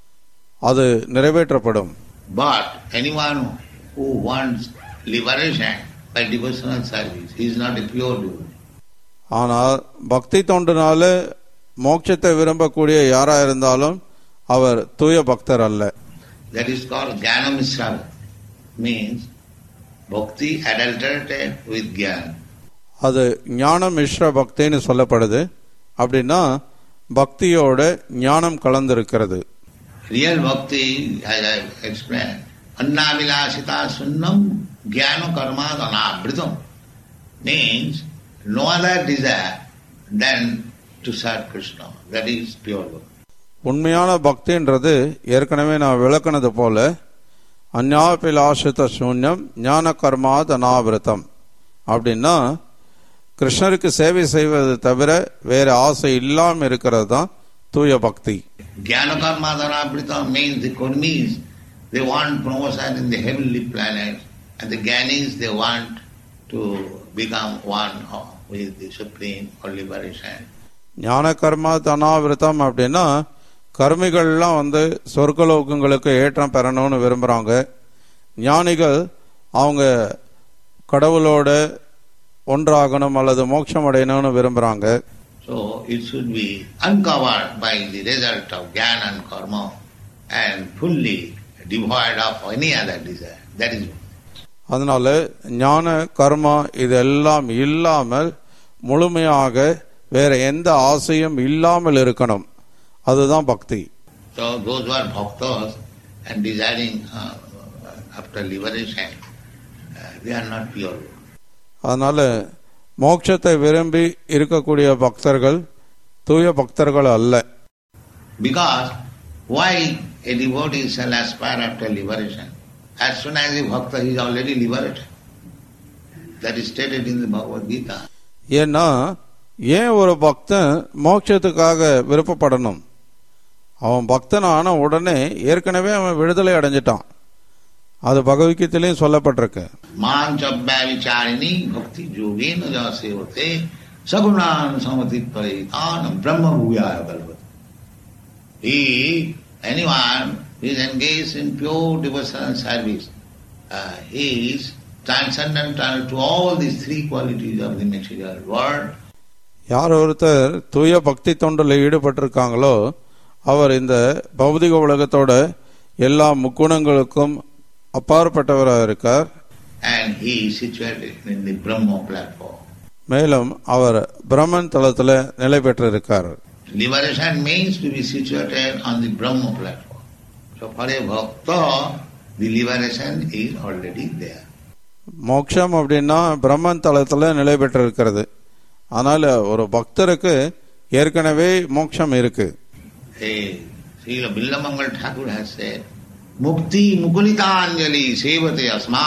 C: அது நிறைவேற்றப்படும்
D: But anyone who wants liberation by devotional service, he is not a pure devotee.
C: ஆனால் பக்தி தொண்டுனால மோட்சத்தை விரும்பக்கூடிய யாரா இருந்தாலும் அவர் தூய பக்தர் அல்ல
D: That is called Jnana Misrava. Means bhakti adulterated with jnana.
C: அது ஞான மிஸ்ர பக்தின்னு சொல்லப்படுது அப்படின்னா பக்தியோட ஞானம் கலந்திருக்கிறது
D: Real bhakti, as I explained, annavilasita sunnam jnana karma anavritam. Means no other desire than to serve Krishna. That is pure bhakti.
C: உண்மையான பக்தின்றது ஏற்கனவே நான் விளக்குனது போல அந்நாபிலாசித சூன்யம் ஞான கர்மாத் அனாவிரதம் அப்படின்னா கிருஷ்ணருக்கு சேவை செய்வது தவிர வேற ஆசை இல்லாம இருக்கிறது தான் தூய பக்தி
D: Jnana karma dhanavritam means the kurmis, they want promotion in the heavenly planets, and the Gyanis, they want to become one with the Supreme or liberation.
C: ஞான கர்மா தனாவிரதம் அப்படின்னா கர்மிகள்லாம் வந்து சொர்க்கலோகங்களுக்கு ஏற்றம் பெறணும்னு விரும்புறாங்க ஞானிகள் அவங்க கடவுளோட ஒன்றாகணும் அல்லது மோட்சம் அடையணும்னு விரும்புறாங்க
D: So it should be uncovered by the result of jnana and karma and fully devoid of any other desire. That is
C: அதனால ஞான கர்மா இதெல்லாம் இல்லாமல் முழுமையாக வேற எந்த ஆசையும் இல்லாமல் இருக்கணும் அதுதான் பக்தி
D: so those who are bhaktas and desiring uh, after liberation, uh, they are not pure.
C: அதனால மோட்சத்தை விரும்பி இருக்கக்கூடிய பக்தர்கள் தூய பக்தர்கள் அல்ல
D: Because why a devotee shall aspire after liberation? As soon as a bhakta he is already liberated. That is stated in the Bhagavad Gita.
C: ஏன்னா ஏன் ஒரு பக்தன் மோட்சத்துக்காக விருப்பப்படணும் அவன் பக்தன் ஆன உடனே ஏற்கனவே அவன் விடுதலை அடைஞ்சிட்டான் அது பகவத்கீதையிலையும் சொல்லப்பட்டிருக்கு
D: मांचव्याचारिणी भक्ति योगेन जैसे होते सगुणान समति परितान ब्रह्म भूयाय कल्पते He, anyone who is engaged in pure devotional service, uh, he is transcendental to all these three qualities of the material world.
C: யார் ஒருத்தர் தூய பக்தி தொண்டில் ஈடுபட்டிருக்காங்களோ அவர் இந்த பௌதிக உலகத்தோட எல்லா முக்குணங்களுக்கும் அப்பாற்பட்டவராக இருக்கார்
D: and he is situated in the Brahma platform.
C: மேலும் அவர் பிரம்மன் தளத்துல நிலை பெற்றிருக்கார்
D: Liberation means to be situated on the Brahma platform. So for a bhakta, the liberation is already there.
C: மோட்சம் அப்படின்னா பிரம்மன் தளத்துல நிலை பெற்றிருக்கிறது அதனால ஒரு பக்தருக்கு ஏற்கனவே மோட்சம் இருக்கு
D: Hey, Srila Billamangal Thakur has said, Mukti Mukulitanjali Sevate Asma.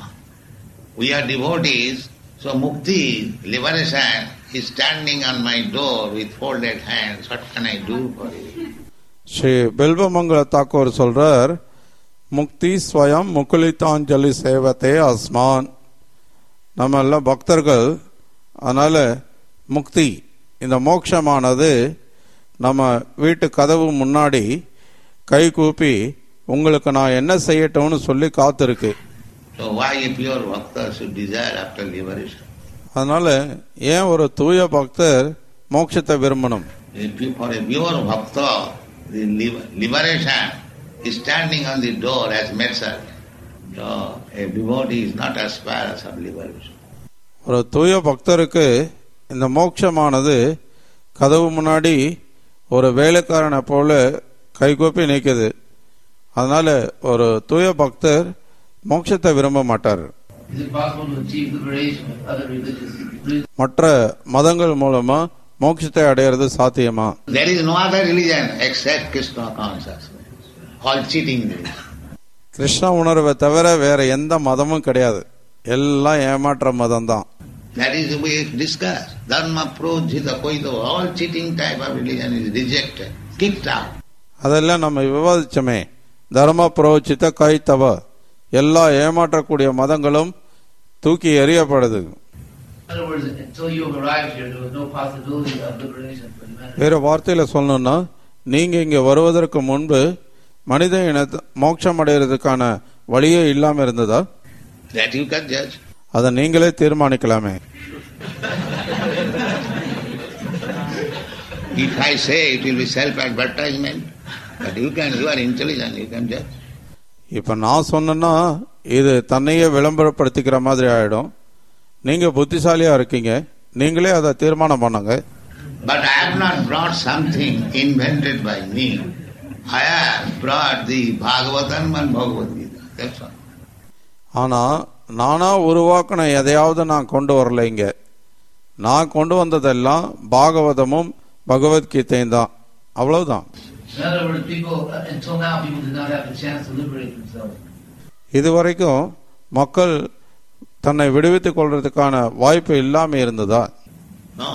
D: We are devotees, so Mukti, liberation, is standing on my door with folded hands. What can I do for you?
C: Sri பெல்வமங்கல Thakur சொல்றார் முக்தி ஸ்வயம் முகுலிதாஞ்சலி சேவத்தே அஸ்மான் நம்ம எல்லாம் பக்தர்கள் அதனால முக்தி இந்த மோட்சமானது நம்ம வீட்டு கதவு முன்னாடி கை கூப்பி உங்களுக்கு நான் என்ன செய்யட்டும்னு சொல்லி காத்திருக்கு
D: So why a pure bhakta should desire after liberation?
C: அதனால ஏன் ஒரு தூய பக்தர் மோட்சத்தை விரும்பணும்
D: A pu- For a pure bhakta, the liber- liberation is standing on the door as medicine. So a devotee is not aspirous of liberation.
C: ஒரு தூய பக்தருக்கு இந்த மோட்சமானது கதவு முன்னாடி ஒரு வேலைக்காரனை போல கைகூப்பி நிற்குது அதனால ஒரு தூய பக்தர் மோட்சத்தை விரும்ப மாட்டார்
E: Is it possible to achieve liberation with other religious religions?
C: மற்ற மதங்கள் மூலமா மோட்சத்தை அடையிறது சாத்தியமா
D: There is no other religion except Krishna consciousness. All cheating religion.
C: Krishna உணர்வை தவிர வேற எந்த மதமும் கிடையாது எல்லாம் ஏமாற்ற மதம் தான்
D: That is the way it's discussed. Dharma, projita, koito, all cheating type of religion is rejected, kicked out.
C: அதெல்லாம் நம்ம விவாதிச்சோமே தர்ம புரோச்சித கைத்தவ எல்லா ஏமாற்றக்கூடிய மதங்களும் தூக்கி எறியப்படுது
E: In other words, until you have arrived here, there was no possibility of liberation for humanity.
C: வேற வார்த்தையில சொல்லணும்னா நீங்க இங்க வருவதற்கு முன்பு மனித இன மோட்சம் அடைகிறதுக்கான வழியே இல்லாம இருந்ததா
D: That you can judge.
C: அதை நீங்களே தீர்மானிக்கலாமே
D: If I say it will be self-advertisement, but you can, you are intelligent, you can judge.
C: இப்ப நான் சொன்னேன்னா இது தன்னையே விளம்பரப்படுத்திக்கிற மாதிரி ஆயிடும் நீங்க புத்திசாலியா இருக்கீங்க நீங்களே அதை தீர்மானம் பண்ணுங்க
D: But I have not brought something invented by me. I have brought the Bhagavatam and Bhagavad Gita. That's all.
C: ஆனா நானா உருவாக்கின எதையாவது நான் கொண்டு வரல இங்க நான் கொண்டு வந்ததெல்லாம் பாகவதமும் பகவத்கீதையும் தான் அவ்வளவுதான்
E: In other words, people, uh, until now, people did not have the chance to liberate themselves.
C: இதுவரைக்கும் மக்கள் தன்னை விடுவித்துக் கொள்றதுக்கான வாய்ப்பு இல்லாம இருந்ததா
D: No.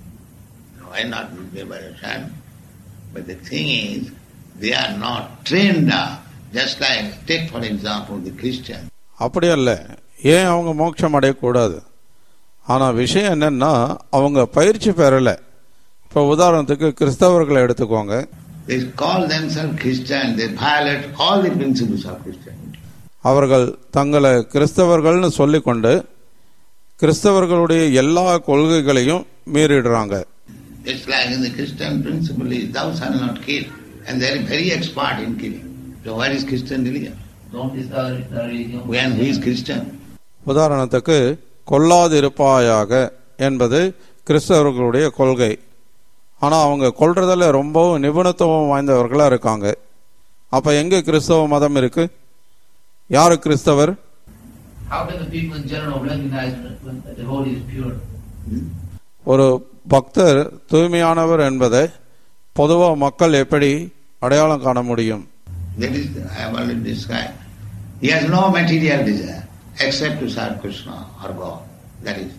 D: Why not be by the time? But the thing is, they are not trained up. Just like, take for example the Christian.
C: அப்படி அல்ல ஏன் அவங்க மோட்சம் அடையக்கூடாது ஆனா விஷயம் என்னன்னா அவங்க பயிற்சி பெறல இப்ப உதாரணத்துக்கு கிறிஸ்தவர்களை எடுத்துக்கோங்க
D: They call themselves Christian, they violate all the principles of Christianity.
C: அவர்கள் தங்களை கிறிஸ்தவர்கள்னு சொல்லிக்கொண்டு கிறிஸ்தவர்களுடைய எல்லா கொள்கைகளையும் மீறிடுறாங்க
D: It's like in the Christian principle is thou shalt not kill. And they are very expert in killing. So what is Christian religion?
E: Don't is the the religion.
D: When who is Christian?
C: உதாரணத்துக்கு கொல்லாதிருப்பாயாக என்பது கிறிஸ்தவர்களுடைய கொள்கை ஆனா அவங்க கொல்றதுல ரொம்பவும் நிபுணத்துவம் வாய்ந்தவர்களா இருக்காங்க அப்ப எங்க கிறிஸ்தவ மதம் இருக்கு யாரு கிறிஸ்தவர்
E: How can the people in general recognize when when a devotee is pure?
D: Hmm?
C: ஒரு பக்தர் தூய்மையானவர் என்பதை பொதுவா மக்கள் எப்படி அடையாளம் காண முடியும்
D: That is, I have already described. He has no material desire except to serve Krishna or God. That is,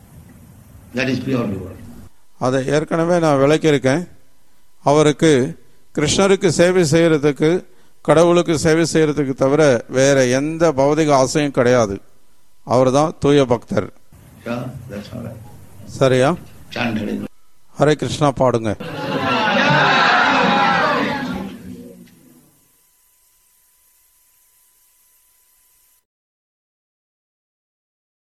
D: that is pure devotee.
C: அதை ஏற்கனவே நான் விளக்கியிருக்கேன் அவருக்கு கிருஷ்ணருக்கு சேவை செய்யறதுக்கு கடவுளுக்கு சேவை செய்யறதுக்கு தவிர வேற எந்த பௌதிக ஆசையும் கிடையாது அவர்தான் தூய பக்தர்
D: So, that's all right.
C: சரியா
D: Chant Hare Krishna.
C: Hare Krishna பாடுங்க